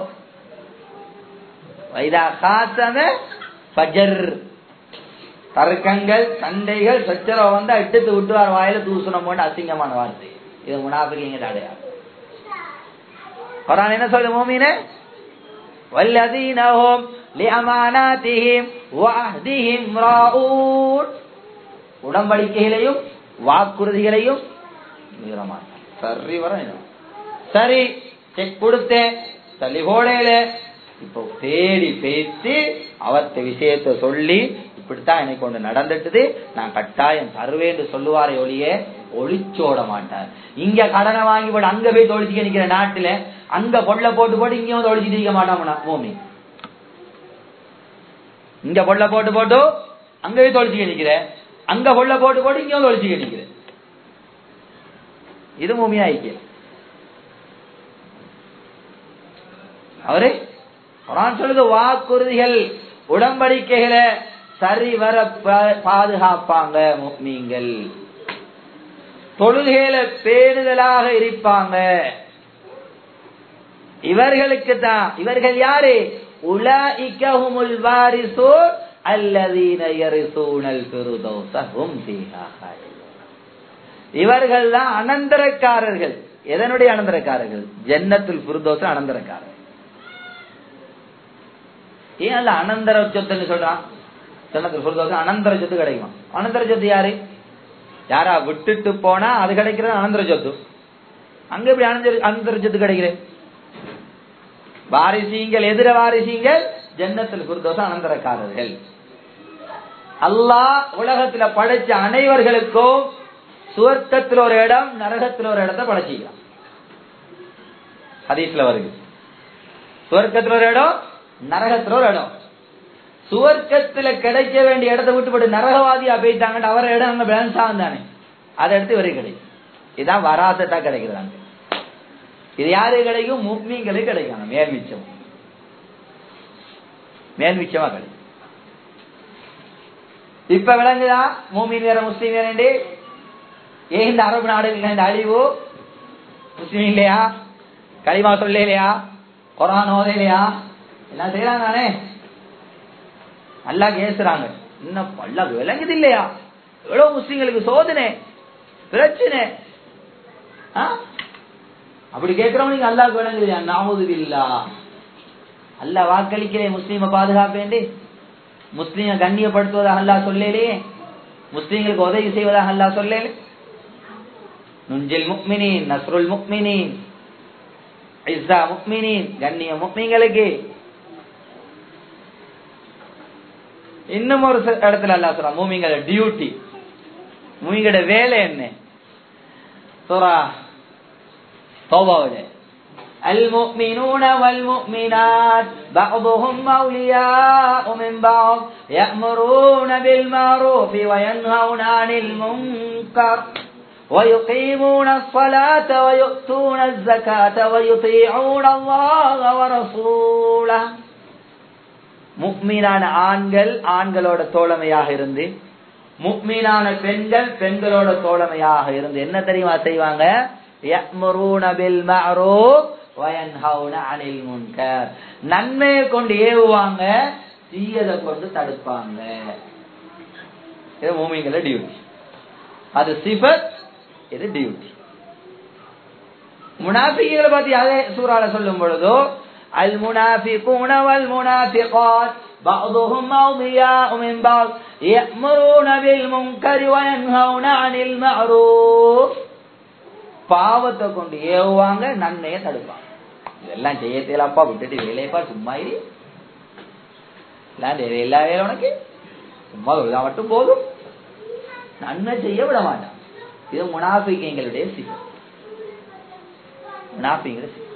வைதா காசம பஜர் தர்க்கங்கள் சண்டைகள் சச்சரவு வந்தா இட்டுத்து விட்டுவார் வாயில தூசணம் போட்டு அசிங்கமான வார்த்தை இது முனாபிக்கிங்க அடையாளம் குரான் என்ன சொல்லுது மோமீனே والذين هم لأماناتهم وعهدهم راؤون உடம்படிக்கைகளையும் வாக்குறுதிகளையும் மீற மாட்டான் சரி வர சரி செக் கொடுத்தேன் தள்ளி போடையில இப்போ தேடி பேசி அவர்த்த விஷயத்த சொல்லி இப்படித்தான் எனக்கு ஒன்று நடந்துட்டுது நான் கட்டாயம் தருவேன்னு சொல்லுவாரே ஒளிய ஒளிச்சோட மாட்டார் இங்க கடனை வாங்கி போட்டு அங்க போய் தொழிச்சுக்க நிக்கிற நாட்டுல அங்க பொருளை போட்டு போட்டு இங்க வந்து ஒழிச்சுட்டு இருக்க மாட்டான் பூமி இங்க பொருளை போட்டு போட்டு அங்க போய் தொழிச்சுக்க நிக்கிற அங்க பொருளை போட்டு போட்டு இங்க வந்து ஒழிச்சுக்க நிக்கிற இது பூமி ஆயிக்க அவரு குரான் சொல்லுது வாக்குறுதிகள் உடம்படிக்கைகளை சரிவர பாதுகாப்பாங்க நீங்கள் தொழுகையில பேணுதலாக இருப்பாங்க இவர்களுக்கு தான் இவர்கள் யாரு உலஇகஹுமுல் வாரிசூன் அல்லதீன யரிசூனல் ஃபிர்தௌஸ ஹும் ஃபீஹா இவர்கள் தான் அனந்தரக்காரர்கள் எதனுடைய அனந்தரக்காரர்கள் ஜன்னத்துல் ஃபிர்தௌஸ் அனந்தரக்காரர்கள் ஏன் அல்ல அனந்தர சொத்துன்னு சொல்றான் ஜன்னத்துல் ஃபிர்தௌஸ் அனந்தர சொத்து கிடைக்குமா அனந்தர சொத்து யாரு யாரா விட்டுட்டு போனா அது கிடைக்கிறது அனந்தர சொத்து அங்க எப்படி அனந்தர அனந்தர சொத்து கிடைக்கிறது வாரிசீங்கள் எதிர வாரிசீங்கள் ஜன்னத்தில் குருதோச அனந்தரக்காரர்கள் அல்லாஹ் உலகத்துல படைச்ச அனைவர்களுக்கும் சுவர்க்கத்தில் ஒரு இடம் நரகத்தில் ஒரு இடத்தை படைச்சிக்கலாம் ஹதீஸ்ல வருது சுவர்க்கத்தில் ஒரு இடம் நரகத்தில் ஒரு இடம் சுவர்க்கத்துல கிடைக்க வேண்டிய இடத்தை விட்டு போட்டு நரகவாதியா போயிட்டாங்கன்னு அவர் இடம் அங்க பேலன்ஸ் ஆகும் தானே அதை எடுத்து வரை கிடைக்கும் இதான் வராசத்தா கிடைக்குது அங்க இது யாரு கிடைக்கும் முக்மீங்களுக்கு கிடைக்கும் மேல் மிச்சம் மேல் மிச்சமா கிடைக்கும் இப்ப விளங்குதா மூமின் வேற முஸ்லீம் வேறே ஏன் இந்த அரபு நாடுகள் இந்த அழிவு முஸ்லீம் இல்லையா களிமா சொல்லலையா குரான் ஓதையிலையா எல்லாம் செய்யறாங்க தானே நல்லா கேசுறாங்க இன்னும் அல்லா விளங்குது இல்லையா எவ்வளவு முஸ்லீம்களுக்கு சோதனை பிரச்சனை ஆ? அப்படி கேட்கிறவங்க நீங்க அல்லாஹ் விளங்குது நாமுது இல்லா அல்ல வாக்களிக்கிறேன் முஸ்லீமை பாதுகாப்பேண்டி முஸ்லீமை கண்ணியப்படுத்துவதாக அல்லாஹ் சொல்லலையே முஸ்லீம்களுக்கு உதவி செய்வதாக அல்லாஹ் சொல்லலே நுஞ்சில் முக்மினின் நஸ்ருல் முக்மினின் இஸ்ஸா முக்மினின் கண்ணிய முக்மீன்களுக்கு இன்னும் ஒரு சில இடத்துல அல்லாஹ் சொல்றான் மூமிங்கள டியூட்டி மூமிங்களோட வேலை என்ன சூரா தௌபாவிலே المؤمنون والمؤمنات بعضهم أولياء من بعض يأمرون بالمعروف وينهون عن المنكر ويقيمون الصلاة ويؤتون الزكاة ويطيعون الله ورسوله முக்மீனான ஆண்கள் ஆண்களோட தோழமையாக இருந்து முக்மீனான பெண்கள் பெண்களோட தோழமையாக இருந்து என்ன தெரியுமா செய்வாங்க يأمرون بالمعروف وينهون عن المنكر நன்மையை கொண்டு ஏவுவாங்க தீயதை கொண்டு தடுப்பாங்க இது மூமிங்கள டியூட்டி அது சிபத் இது டியூட்டி முனாஃபிகளை பத்தி அதே சூறால சொல்லும் பொழுதோ அல் முனாஃபிகூன வல் முனாஃபிகாத் بعضهم أولياء من بعض يأمرون بالمنكر وينهون عن المعروف பாவத்தை கொண்டு ஏவுவாங்க நன்மையை தடுப்பாங்க இதெல்லாம் செய்ய தேலப்பா விட்டுட்டு வேலையப்பா சும்மா இரு எல்லாம் எல்லா வேலை உனக்கு சும்மா விழா மட்டும் போதும் நன்மை செய்ய விட மாட்டான் இது முனாஃபிகங்களுடைய சிவம் முனாஃபிங்கிற சிவம்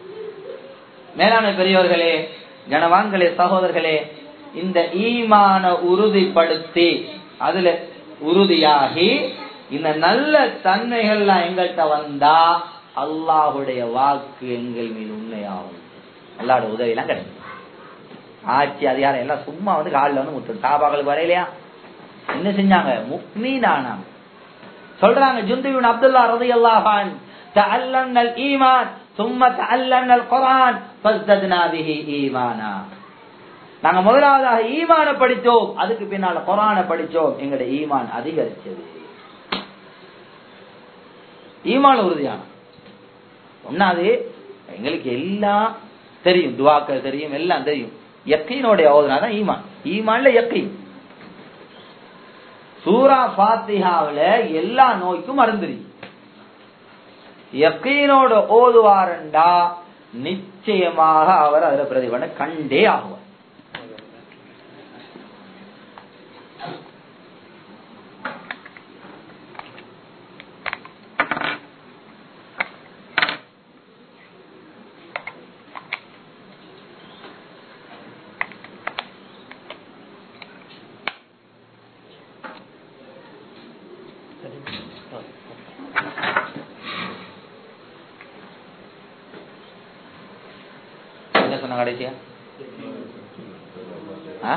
மேலான பெரியவர்களே கனவான்களே சகோதரர்களே இந்த ஈமான உறுதிப்படுத்தி அதுல உறுதியாகி இந்த நல்ல தன்மைகள்லாம் எங்கள்கிட்ட வந்தா அல்லாஹுடைய வாக்கு எங்கள் மீது உண்மையாகும் அல்லாட உதவி எல்லாம் கிடைக்கும் ஆட்சி அதிகாரம் எல்லாம் சும்மா வந்து காலில் வந்து முத்து சாபாக்களுக்கு வரையிலையா என்ன செஞ்சாங்க முக்மீனானாங்க சொல்றாங்க ஜுந்துபின் அப்துல்லா ரதி அல்லாஹான் تعلمنا الإيمان ثم تعلمنا القرآن فازددنا به إيمانا நாங்க முதலாவதாக ஈமான படிச்சோம் அதுக்கு பின்னால குரான படிச்சோம் எங்களுடைய ஈமான் அதிகரிச்சது ஈமான உறுதியான ஒன்னாது எங்களுக்கு எல்லாம் தெரியும் துவாக்கள் தெரியும் எல்லாம் தெரியும் யக்கீனோடைய ஓதுனாதான் ஈமான் ஈமான்ல யக்கீன் சூரா பாத்திஹாவில எல்லா நோய்க்கும் மருந்துரி யக்கீனோட ஓதுவாரண்டா நிச்சயமாக அவர் அதுல பிரதிபலனை கண்டே ஆகுவார் என்ன சொன்ன கடைசியா ஆ?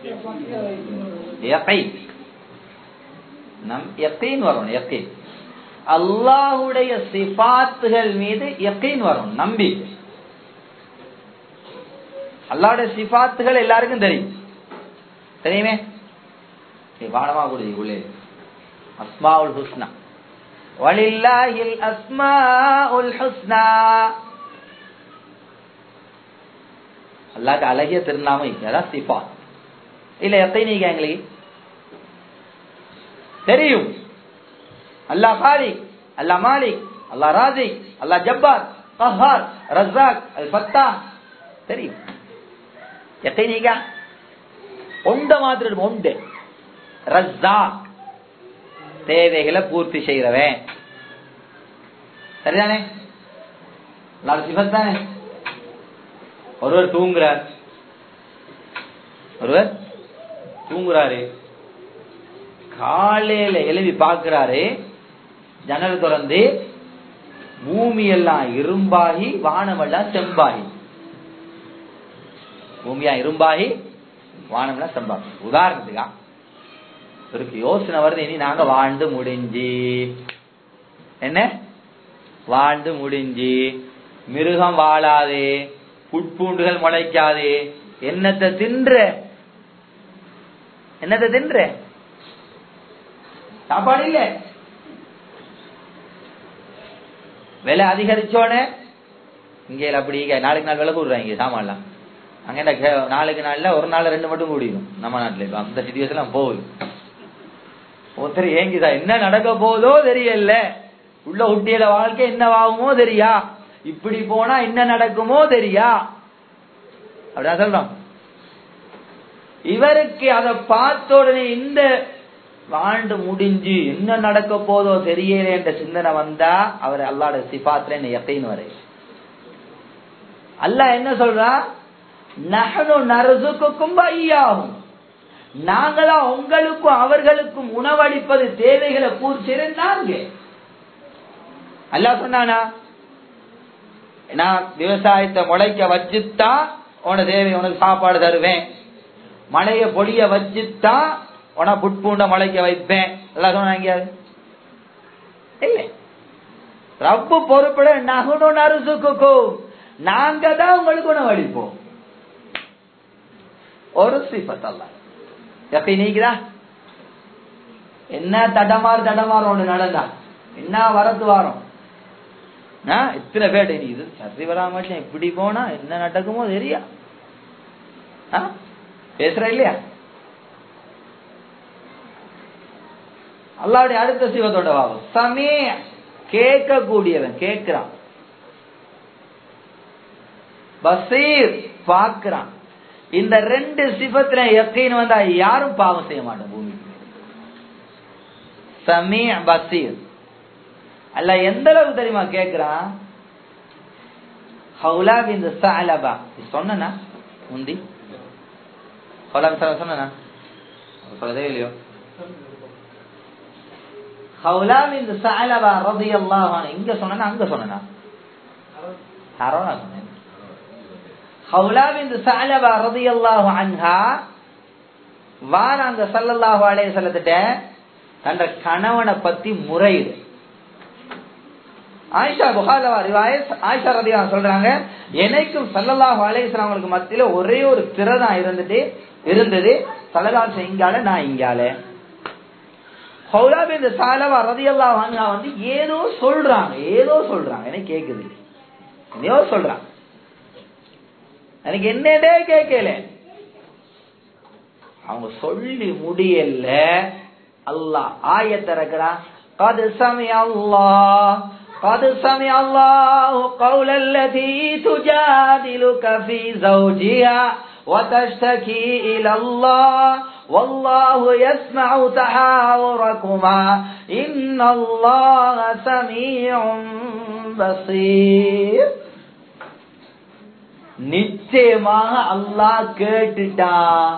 யகீன். நம் யக்கீன் வரணும் யக்கீன் அல்லாஹுடைய சிபாத்துகள் மீது யக்கீன் வரும் நம்பி அல்லாஹுடைய சிபாத்துகள் எல்லாருக்கும் தெரியும் தெரியுமே நீ பாடமா கொடுதி உள்ளே அஸ்மாவுல் ஹுஸ்னா வலில்லாஹில் அஸ்மாஉல் ஹுஸ்னா அல்லாஹ்க்கு அழகிய திருநாமம் அதான் சிஃபா இல்ல எத்தனை எங்களுக்கு தெரியும் அல்லாஹ் காலிக் அல்லாஹ் மாலிக் அல்லாஹ் ராஜிக் அல்லாஹ் ஜப்பார் கஹார் ரஸாக் அல் ஃபத்தா தெரியும் எத்தனை ஒண்ட மாத்திரம் ஒண்டு ரஸாக் தேவைகளை பூர்த்தி செய்யறவன் சரிதானே அல்லாஹ் சிஃபத் தானே ஒருவர் தூங்குறார் ஒருவர் தூங்குறாரு காலையில எழுதி பார்க்கிறாரு ஜன்னல் திறந்து பூமி எல்லாம் இரும்பாகி வானமெல்லாம் செம்பாகி பூமியா இரும்பாகி வானமெல்லாம் செம்பாகி உதாரணத்துக்கா இவருக்கு யோசனை வருது இனி நாங்க வாழ்ந்து முடிஞ்சு என்ன வாழ்ந்து முடிஞ்சு மிருகம் வாழாதே புட்பூண்டுகள் முளைக்காதே என்னத்தை தின்ற என்னத்தை தின்ற சாப்பாடு இல்ல விலை அதிகரிச்சோடனே இங்கே அப்படி நாளைக்கு நாள் விலை கூடுறாங்க சாமான்லாம் அங்க என்ன கே- நாளைக்கு நாள்ல ஒரு நாள் ரெண்டு மட்டும் கூடிடும் நம்ம நாட்டுல இப்ப அந்த சிச்சுவேஷன் போகுது ஒருத்தர் ஏங்கிதா என்ன நடக்க போதோ தெரியல உள்ள உட்டியல வாழ்க்கை என்னவாகுமோ தெரியா இப்படி போனா என்ன நடக்குமோ தெரியா அப்படிதான் சொல்றோம் இவருக்கு அதை பார்த்த உடனே இந்த வாழ்ந்து முடிஞ்சு என்ன நடக்க போதோ தெரியல என்ற சிந்தனை வந்தா அவர் அல்லாட சிபாத்துல என்ன எப்பயின்னு வரை அல்லாஹ் என்ன சொல்றா நகனு நரசுக்கும் ஐயாகும் நாங்களா உங்களுக்கும் அவர்களுக்கும் உணவளிப்பது தேவைகளை பூர்த்திருந்தாங்க அல்லாஹ் சொன்னானா நான் விவசாயத்தை முளைக்க வச்சுத்தான் உன தேவை உனக்கு சாப்பாடு தருவேன் மழைய பொழிய வச்சுத்தான் உன புட்பூண்ட முளைக்க வைப்பேன் எல்லாம் சொன்னாங்க இல்ல ரப்பு பொறுப்பட நகுனு நறுசுக்கும் நாங்க தான் உங்களுக்கு உணவளிப்போம் ஒரு சிபத் அல்ல எப்படி நீக்குதா என்ன தடமாறு தடமாறு ஒண்ணு நடந்தா என்ன வரத்து வாரம் ஆ, இத்தனை பேர் நீ இது சரி வராம இப்படி போனா என்ன நடக்குமோ தெரியா ஆ? பேசுற இல்லையா அல்லாவுடைய அடுத்த சிவத்தோட வாவும் சமே கேட்க கூடியவன் கேட்கிறான் பசீர் பார்க்கிறான் இந்த ரெண்டு சிபத்துல யக்கீன் வந்தா யாரும் பாவம் செய்ய மாட்டோம் பூமிக்கு சமீ பசீர் அல்ல எந்த அளவுக்கு தெரியுமா கேக்குறான் ஹவுலா பின் சஅலபா இது சொன்னனா முந்தி ஹவுலா பின் சொன்னனா சொல்லதே இல்லையோ ஹவுலா பின் சஅலபா ரலியல்லாஹு அன்ஹு இங்க சொன்னனா அங்க சொன்னனா ஹரோனா சொன்னேன் ஹவுலா பின் சஅலபா ரலியல்லாஹு அன்ஹா வாராங்க ஸல்லல்லாஹு அலைஹி வஸல்லத்திட்ட தன்ற கணவனை பத்தி முறையிடு ஆயிஷா புகாலவா ரிவாயத் ஆயிஷா ரதியா சொல்றாங்க எனக்கும் சல்லல்லாஹு அலைஹி வஸல்லம் அவங்களுக்கு மத்தியில ஒரே ஒரு திரை தான் இருந்துட்டு இருந்தது சல்லல்லாஹு இங்கால நான் இங்கால ஹவுலா பின் சாலவா ரதியல்லாஹு அன்ஹா வந்து ஏதோ சொல்றாங்க ஏதோ சொல்றாங்க எனக்கு கேக்குது ஏதோ சொல்றாங்க எனக்கு என்னடே கேட்கல அவங்க சொல்லி முடியல அல்லாஹ் ஆயத்தை இறக்குறான் قد سمع الله قد سمع الله قول التي تجادلك في زوجها وتشتكي إلى الله والله يسمع تحاوركما إن الله سميع بصير நிச்சயமாக அல்லாஹ் கேட்டுட்டான்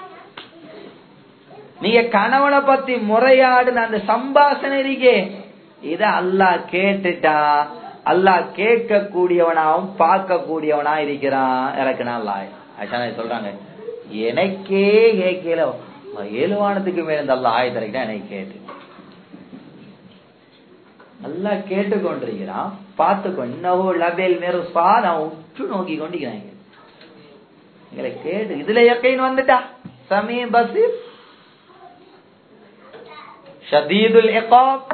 நீங்க கணவனை பத்தி முறையாடுன அந்த சம்பாஷணை இருக்கே இத அல்லாஹ் கேட்டுட்டா அல்லாஹ் கேட்க கூடியவனாவும் பார்க்க கூடியவனா இருக்கிறான் இறக்குனா அல்லாஹ் ஆயிஷா சொல்றாங்க எனக்கே கேட்கல ஏழுவானத்துக்கு மேல இந்த அல்லாஹ் ஆயத்தை இறக்கிட்டா எனக்கு கேட்டு நல்லா கேட்டு கொண்டிருக்கிறான் பார்த்துக்கோ இன்னவோ லபேல் மெருசா நான் உற்று நோக்கி கொண்டிருக்கிறேன் எங்களை கேட்டு இதுல எக்கைன்னு வந்துட்டா சமீ பசீர் ஷதீதுல் இகாப்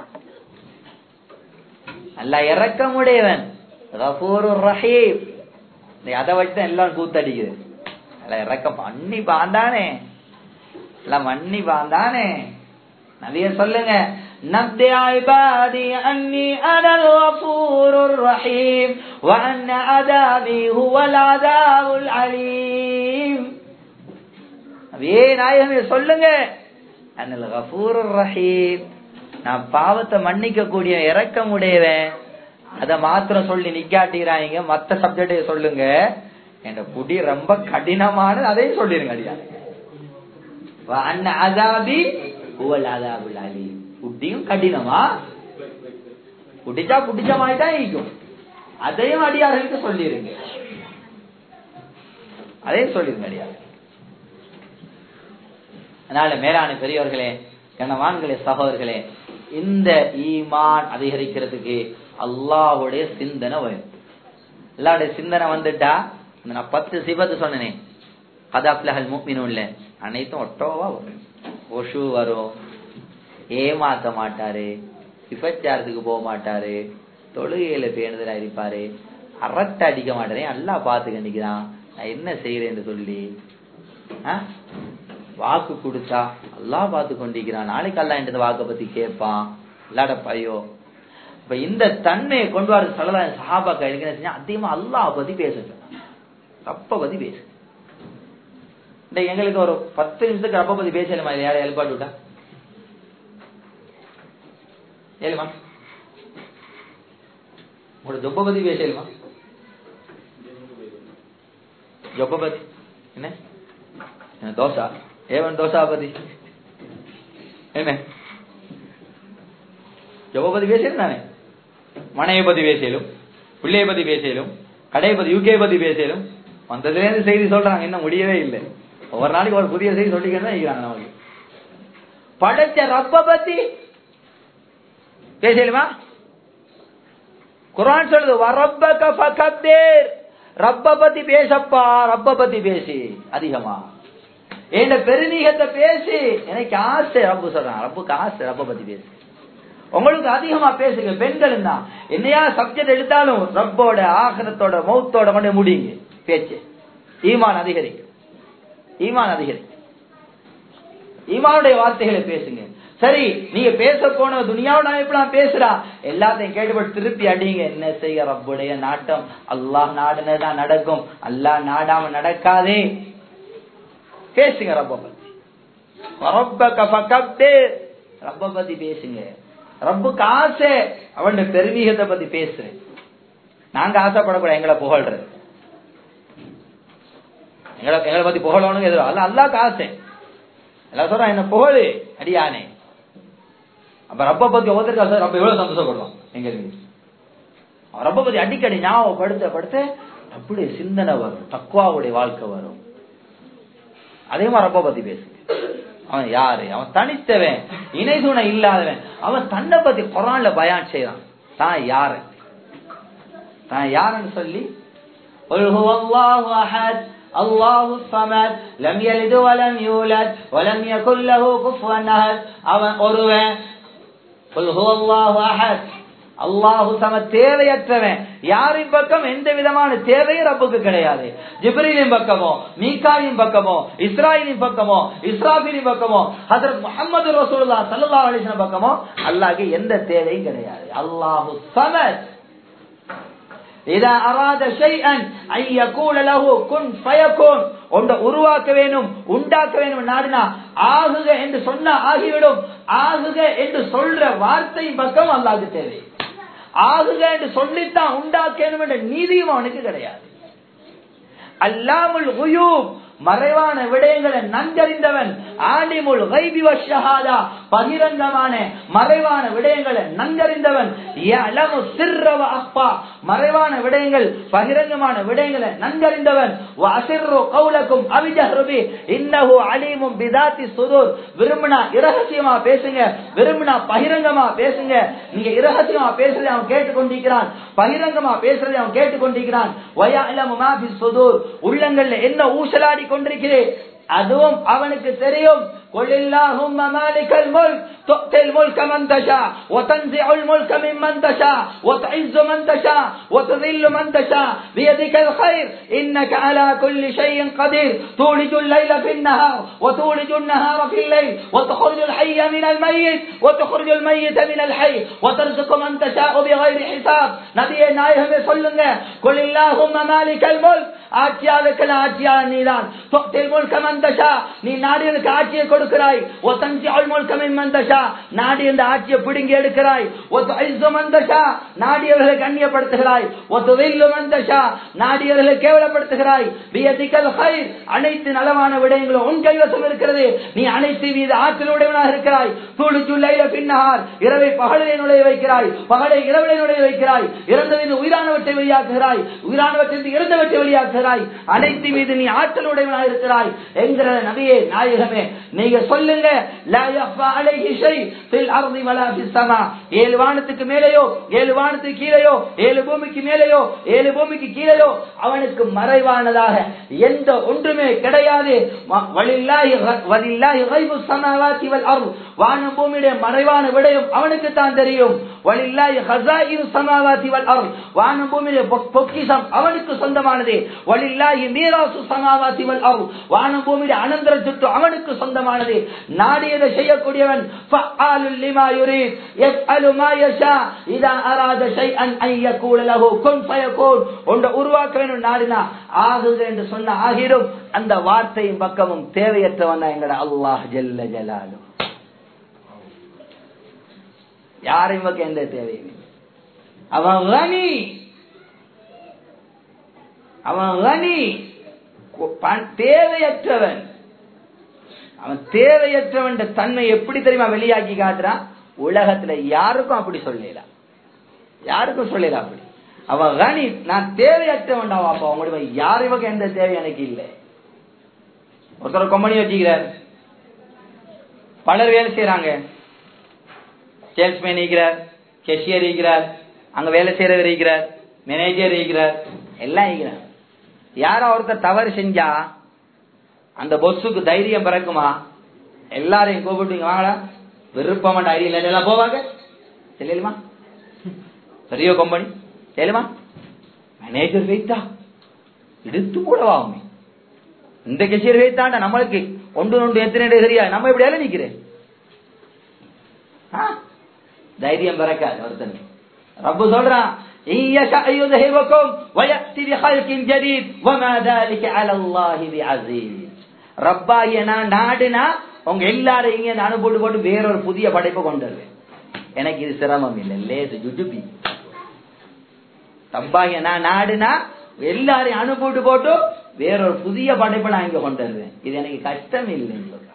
அல்ல இறக்கமுடையவன் ரஃபூருர் ரஹீம் நீ அதை வச்சு எல்லாம் கூத்தடிக்குது அல்ல இறக்கம் அன்னி பாந்தானே எல்லாம் மன்னி பாந்தானே நபிய சொல்லுங்க نبئ عبادي أني أنا الغفور الرحيم وأن عذابي هو العذاب العليم நபியே நாயகமே சொல்லுங்க அனல் கபூர் ரஹீம் நான் பாவத்தை மன்னிக்க கூடிய இறக்கம் உடையவன் அத மாத்திரம் சொல்லி நிக்காட்டிறாங்க மத்த சப்ஜெக்டை சொல்லுங்க என்ற புடி ரொம்ப கடினமானது அதையும் சொல்லிருங்க அடியா அண்ண அதாபி உவல் அதாபுல் அலீம் புட்டியும் கடினமா புடிச்சா புடிச்ச மாதிரி தான் இருக்கும் அதையும் அடியார்களுக்கு சொல்லிருங்க அதையும் சொல்லிருங்க அடியார்கள் அதனால மேலான பெரியவர்களே கணவான்களே சகோதரர்களே இந்த ஈமான் அதிகரிக்கிறதுக்கு அல்லாஹ்வுடைய சிந்தனை வரும் அல்லாஹ்வுடைய சிந்தனை வந்துட்டா இந்த நான் பத்து சிபத்து சொன்னனே கதாப்லஹல் முக்மினுல்ல அனைத்தும் ஒட்டோவா வரும் ஒஷு வரும் ஏமாத்த மாட்டாரு விபச்சாரத்துக்கு போக மாட்டாரு தொழுகையில பேணுதலா இருப்பாரு அரட்டை அடிக்க மாட்டாரே நல்லா பாத்துக்க நிக்கிறான் நான் என்ன செய்யறேன்னு சொல்லி ஆ? வாக்கு கொடுத்தா அல்லாஹ் பார்த்து கொண்டிருக்கிறான் நாளைக்கு அல்லா என்ற வாக்கை பத்தி கேட்பான் இல்லாட பையோ இப்ப இந்த தன்மையை கொண்டு வர சொல்லலா சஹாபாக்கா எனக்கு என்ன செஞ்சா அதிகமா அல்லாஹ் பத்தி பேசுங்க ரப்ப பத்தி பேசு இந்த எங்களுக்கு ஒரு பத்து நிமிஷத்துக்கு ரப்ப பத்தி பேசலுமா யாரை எழுப்பாட்டு விட்டா ஏழுமா உங்களோட ஜொப்ப பத்தி பேசலுமா ஜொப்ப பத்தி என்ன என்ன தோசா ஏவன் தோசா பத்தி என்ன ஜொப்ப பத்தி பேசலும் தானே மனையை பத்தி பேசலும் பிள்ளைய பத்தி பேசலும் கடையை பத்தி யூகே பத்தி பேசலும் வந்ததுல இருந்து செய்தி சொல்றாங்க இன்னும் முடியவே இல்லை ஒவ்வொரு நாளைக்கு ஒரு புதிய செய்தி சொல்லிக்கிட்டு தான் இருக்கிறாங்க நமக்கு படைச்ச ரப்ப பத்தி பேசலுமா குரான் சொல்லுது வரப்பக ஃபகத்தீர் ரப்ப பத்தி பேசப்பா ரப்ப பத்தி பேசி அதிகமா என் பெருநீகத்தை பேசி எனக்கு ஆசை ரப்பு சொல்றான் ரப்புக்கு ஆசை ரப்ப பத்தி பேசி உங்களுக்கு அதிகமா பேசுங்க பெண்கள் தான் என்னையா சப்ஜெக்ட் எடுத்தாலும் ரப்போட ஆகரத்தோட மௌத்தோட கொண்டு முடியுங்க பேச்சு ஈமான் அதிகரிக்கும் ஈமான் அதிகரிக்கும் ஈமானுடைய வார்த்தைகளை பேசுங்க சரி நீங்க பேச போன துனியாவோட அமைப்புலாம் பேசுறா எல்லாத்தையும் கேட்டுப்பட்டு திருப்பி அடிங்க என்ன செய்ய ரப்புடைய நாட்டம் அல்லாஹ் நாடுனதான் நடக்கும் அல்லாஹ் நாடாம நடக்காதே பேசுங்க ரப்ப பத்தி ரப்பக ஃபகத்தீர். ரப்ப பத்தி பேசுங்க ரப்புக்கு ஆசை அவன் பெருமீகத்தை பத்தி பேசுறேன் நாங்க ஆசைப்படக்கூடாது எங்களை புகழ்றது எங்களை எங்களை பத்தி புகழணும் எதிரோ அல்ல அல்லாக்கு ஆசை எல்லாம் சொல்றான் என்ன புகழு அடியானே அப்ப ரப்ப பத்தி ஒவ்வொருத்தருக்கு ஆசை ரப்ப எவ்வளவு சந்தோஷப்படுவான் எங்க இருக்கு அவன் ரப்ப பத்தி அடிக்கடி ஞாபகப்படுத்த படுத்த அப்படியே சிந்தனை வரும் தக்குவாவுடைய வாழ்க்கை வரும் அதே மாதிரி ரப்ப பத்தி பேசுங்க அவன் யாரு அவன் தனித்தவன் இணை துணை இல்லாதவன் அவன் தன்னை பத்தி குரான்ல பயான் செய்யறான் தான் யாரு தான் யாருன்னு சொல்லி قل هو الله احد الله الصمد لم يلد ولم يولد ولم يكن له كفوا احد அவன் ஒருவன் قل هو الله احد அல்லாஹு சம தேவையற்றவன் யாரின் பக்கம் எந்த விதமான தேவையும் ரப்புக்கு கிடையாது ஜிப்ரீலின் பக்கமோ மீகாயின் பக்கமோ இஸ்ராயிலின் பக்கமோ இஸ்ராபிலின் பக்கமோ ஹசரத் முகமது ரசூலுல்லா சல்லல்லாஹு அலைஹி வஸல்லம் பக்கமோ அல்லாஹ்க்கு எந்த தேவையும் கிடையாது அல்லாஹு சமத் இதா அராத ஷைஅன் ஐ யகூல லஹு குன் ஃபயகுன் ஒன்றை உருவாக்க வேணும் உண்டாக்க வேணும் நாடினா ஆகுக என்று சொன்னா ஆகிவிடும் ஆகுக என்று சொல்ற வார்த்தை பக்கம் அல்லாஹ்க்கு தேவை ஆகுக என்று சொல்லித்தான் உண்டாக்க வேண்டும் என்ற நீதியும் அவனுக்கு கிடையாது அல்லாமுல் குயூப் மறைவான விடயங்களை நன்கறிந்தவன் ஆலிமுல் கைபி வஷஹாதா பகிரங்கமான மறைவான விடயங்களை நன்கறிந்தவன் யஅலமு சிர்ர வ அஃபா மறைவான விடயங்கள் பகிரங்கமான விடயங்களை நன்கறிந்தவன் வ அசிர்ரு கௌலக்கும் அவிஜஹ்ரு பி இன்னஹு அலீமும் பிதாத்தி சுதூர் விரும்பினா இரகசியமா பேசுங்க விரும்பினா பகிரங்கமா பேசுங்க நீங்க இரகசியமா பேசுறதை அவன் கேட்டுக்கொண்டிருக்கிறான் பகிரங்கமா பேசுறதை அவன் கேட்டுக்கொண்டிருக்கிறான் வயஅலமு மா ஃபி சுதூர் உள்ளங்கள்ல என்ன ஊசலாடி கொண்டிருக்கிறேன் அதுவும் அவனுக்கு தெரியும் قل اللهم مالك الملك تؤتي الملك من تشاء وتنزع الملك ممن تشاء وتعز من تشاء وتذل من تشاء بيدك الخير انك على كل شيء قدير تولج الليل في النهار وتولج النهار في الليل وتخرج الحي من الميت وتخرج الميت من الحي وترزق من تشاء بغير حساب நபியே நாயகமே சொல்லுங்க قل اللهم مالك الملك ஆட்சியாளுக்கு ஆட்சியாளர் நீதான் தொட்டில் முழுக்க மந்தஷா நீ நாடியனுக்கு ஆட்சியை கொடுக்கிறாய் ஓ தஞ்சி அல் முழுக்க மந்தஷா நாடி இந்த ஆட்சியை பிடுங்கி எடுக்கிறாய் ஓ ஐசு மந்தஷா நாடியவர்களை கண்ணியப்படுத்துகிறாய் ஓ துவில்லு மந்தஷா நாடியவர்களை கேவலப்படுத்துகிறாய் பியதிக்கல் ஹைர் அனைத்து நலமான விடயங்களும் உன் கைவசம் இருக்கிறது நீ அனைத்து மீது ஆற்றல் உடையவனாக இருக்கிறாய் தூளி ஜுல்லையில பின்னஹார் இரவை பகலை நுழைய வைக்கிறாய் பகலை இரவிலை நுழைய வைக்கிறாய் இறந்ததில் உயிரானவற்றை வெளியாக்குகிறாய் உயிரானவற்றிலிருந்து இறந்தவற்றை வெளியாக்குகிறாய் அனைத்து மீது நீ ஆற்றல் உடையவனாக இருக்கிறாய் என்கிற நபியே நாயகமே நீங்க சொல்லுங்க லா யஃபா அலைஹி ஷை ஃபில் அர்தி வலா ஃபிஸ் ஸமா ஏழு வானத்துக்கு மேலேயோ ஏழு வானத்துக்கு கீழேயோ ஏழு பூமிக்கு மேலேயோ ஏழு பூமிக்கு கீழேயோ அவனுக்கு மறைவானதாக எந்த ஒன்றுமே கிடையாது வ- வலில்லாஹி க- வலில்லாஹி கைபு ஸமாவாதி வல் அர்த் வானம் பூமியுடைய மறைவான விடயம் அவனுக்கு தான் தெரியும் வலில்லாஹி ஹஸாயினு ஸமாவாதி வல் அர்த் வானம் பூமியுடைய பொ- பொக்கிஷம் அவனுக்கு சொந்தமானது வலில்லாஹி மீராசு ஸமாவாதி வல் அர்த் வானம் பூமியுடைய அனந்தர சுற்று அவனுக்கு சொந்தமானது நாடியதை செய்யக்கூடியவன் ஃபஆலுல் லிமா யுரீத் யஃஅலு மா யஷா இதா அராத ஷைஅன் அன் யகூல லஹு குன் ஃபயகூன் ஒன்றை உருவாக்க வேண்டும் நாடினா ஆகுக என்று சொன்ன ஆகிடும் அந்த வார்த்தையும் பக்கமும் தேவையற்றவன் தான் எங்கட அல்லாஹ் ஜல்ல ஜலாலு யாரையும் பக்கம் எந்த தேவையும் இல்லை. அவன் கனி அவன் கனி கு- பண்- தேவையற்றவன் அவன் தேவையற்றவன் தன்மை எப்படி தெரியுமா வெளியாக்கி காட்டுறான் உலகத்துல யாருக்கும் அப்படி சொல்லல யாருக்கும் சொல்லல அப்படி அவன் கனி நான் தேவையற்றவன் அப்ப அவங்களுடைய யாரும் எந்த தேவை எனக்கு இல்லை ஒருத்தர் கம்பெனி வச்சுக்கிறார் பலர் வேலை செய்யறாங்க சேல்ஸ்மேன் இருக்கிறார் கெஷியர் இருக்கிறார் அங்க வேலை செய்யறவர் இருக்கிறார் மேனேஜர் இருக்கிறார் எல்லாம் இருக்கிறார் யாரோ ஒருத்தர் தவறு செஞ்சா அந்த பொஸ்ஸுக்கு தைரியம் பிறக்குமா எல்லாரையும் கூப்பிட்டு வாங்களா விருப்பமா தைரியம் இல்லை எல்லாம் போவாங்க தெரியலுமா பெரிய கம்பெனி தெரியுமா மேனேஜர் வைத்தா எடுத்து போடவாமே இந்த கெஷியர் வைத்தாண்டா நம்மளுக்கு ஒன்று ஒன்று எத்தனை தெரியாது நம்ம இப்படி எல்லாம் நிக்கிறேன் ஆ? தைரியம் பிறக்காது ஒருத்தனுக்கு ரப்பு சொல்றான் إن يشأ يذهبكم ويأتي بخلق جديد وما ذلك على الله بعزيز ரப்பாகிய நான் நாடுனா உங்க எல்லாரும் இங்க இருந்து அனுப்பிட்டு போட்டு வேறொரு புதிய படைப்பை கொண்டு வருவேன் எனக்கு இது சிரமம் இல்லை லேசு ஜுஜுபி ரப்பாகிய நான் நாடுனா எல்லாரையும் அனுப்பிட்டு போட்டு வேறொரு புதிய படைப்பை நான் இங்க கொண்டு வருவேன் இது எனக்கு கஷ்டம் இல்லைன்னு சொல்றேன்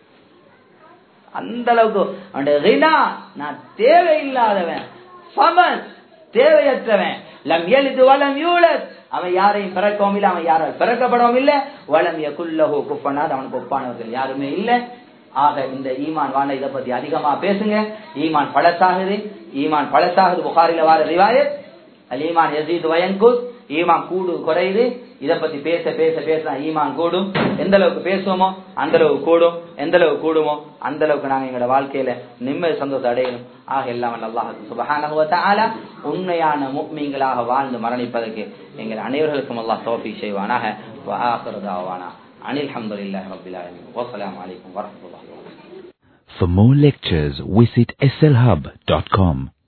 அந்த அளவுக்கு அவனுடைய ரினா நான் தேவையில்லாதவன் சமன் தேவையற்றவன் லம் எலிது வலம் யூலத் அவன் யாரையும் பிறக்கவும் இல்லை அவன் யாரும் பிறக்கப்படவும் இல்லை வலம் யகுல்லஹு குஃபனாத் அவனுக்கு ஒப்பானவர்கள் யாருமே இல்லை ஆக இந்த ஈமான் வாழ இதை பத்தி அதிகமா பேசுங்க ஈமான் பழசாகுது ஈமான் பழசாகுது புகாரில வார ரிவாயத் அல் ஈமான் யசீது வயன்குஸ் ஈமான் கூடு குறையுது இத பத்தி பேச பேச பேச ஈமான் கூடும் எந்த அளவுக்கு பேசுவோமோ அந்த அளவுக்கு கூடும் எந்த அளவுக்கு கூடுமோ அந்த அளவுக்கு நாங்க எங்களோட வாழ்க்கையில நிம்மதி சந்தோஷம் அடையணும் ஆக எல்லாம் அல்லாஹ் சுபஹானஹு வ தஆலா உண்மையான முக்மீன்களாக வாழ்ந்து மரணிப்பதற்கு எங்கள் அனைவர்களுக்கும் அல்லாஹ் தௌஃபீக் செய்வானாக வ ஆகிரு தாவானா அனில் ஹம்துலில்லாஹி ரப்பில் ஆலமீன் வஸ்ஸலாமு அலைக்கும் வரஹ்மத்துல்லாஹி வபரகாத்துஹு For more lectures, visit slhub.com.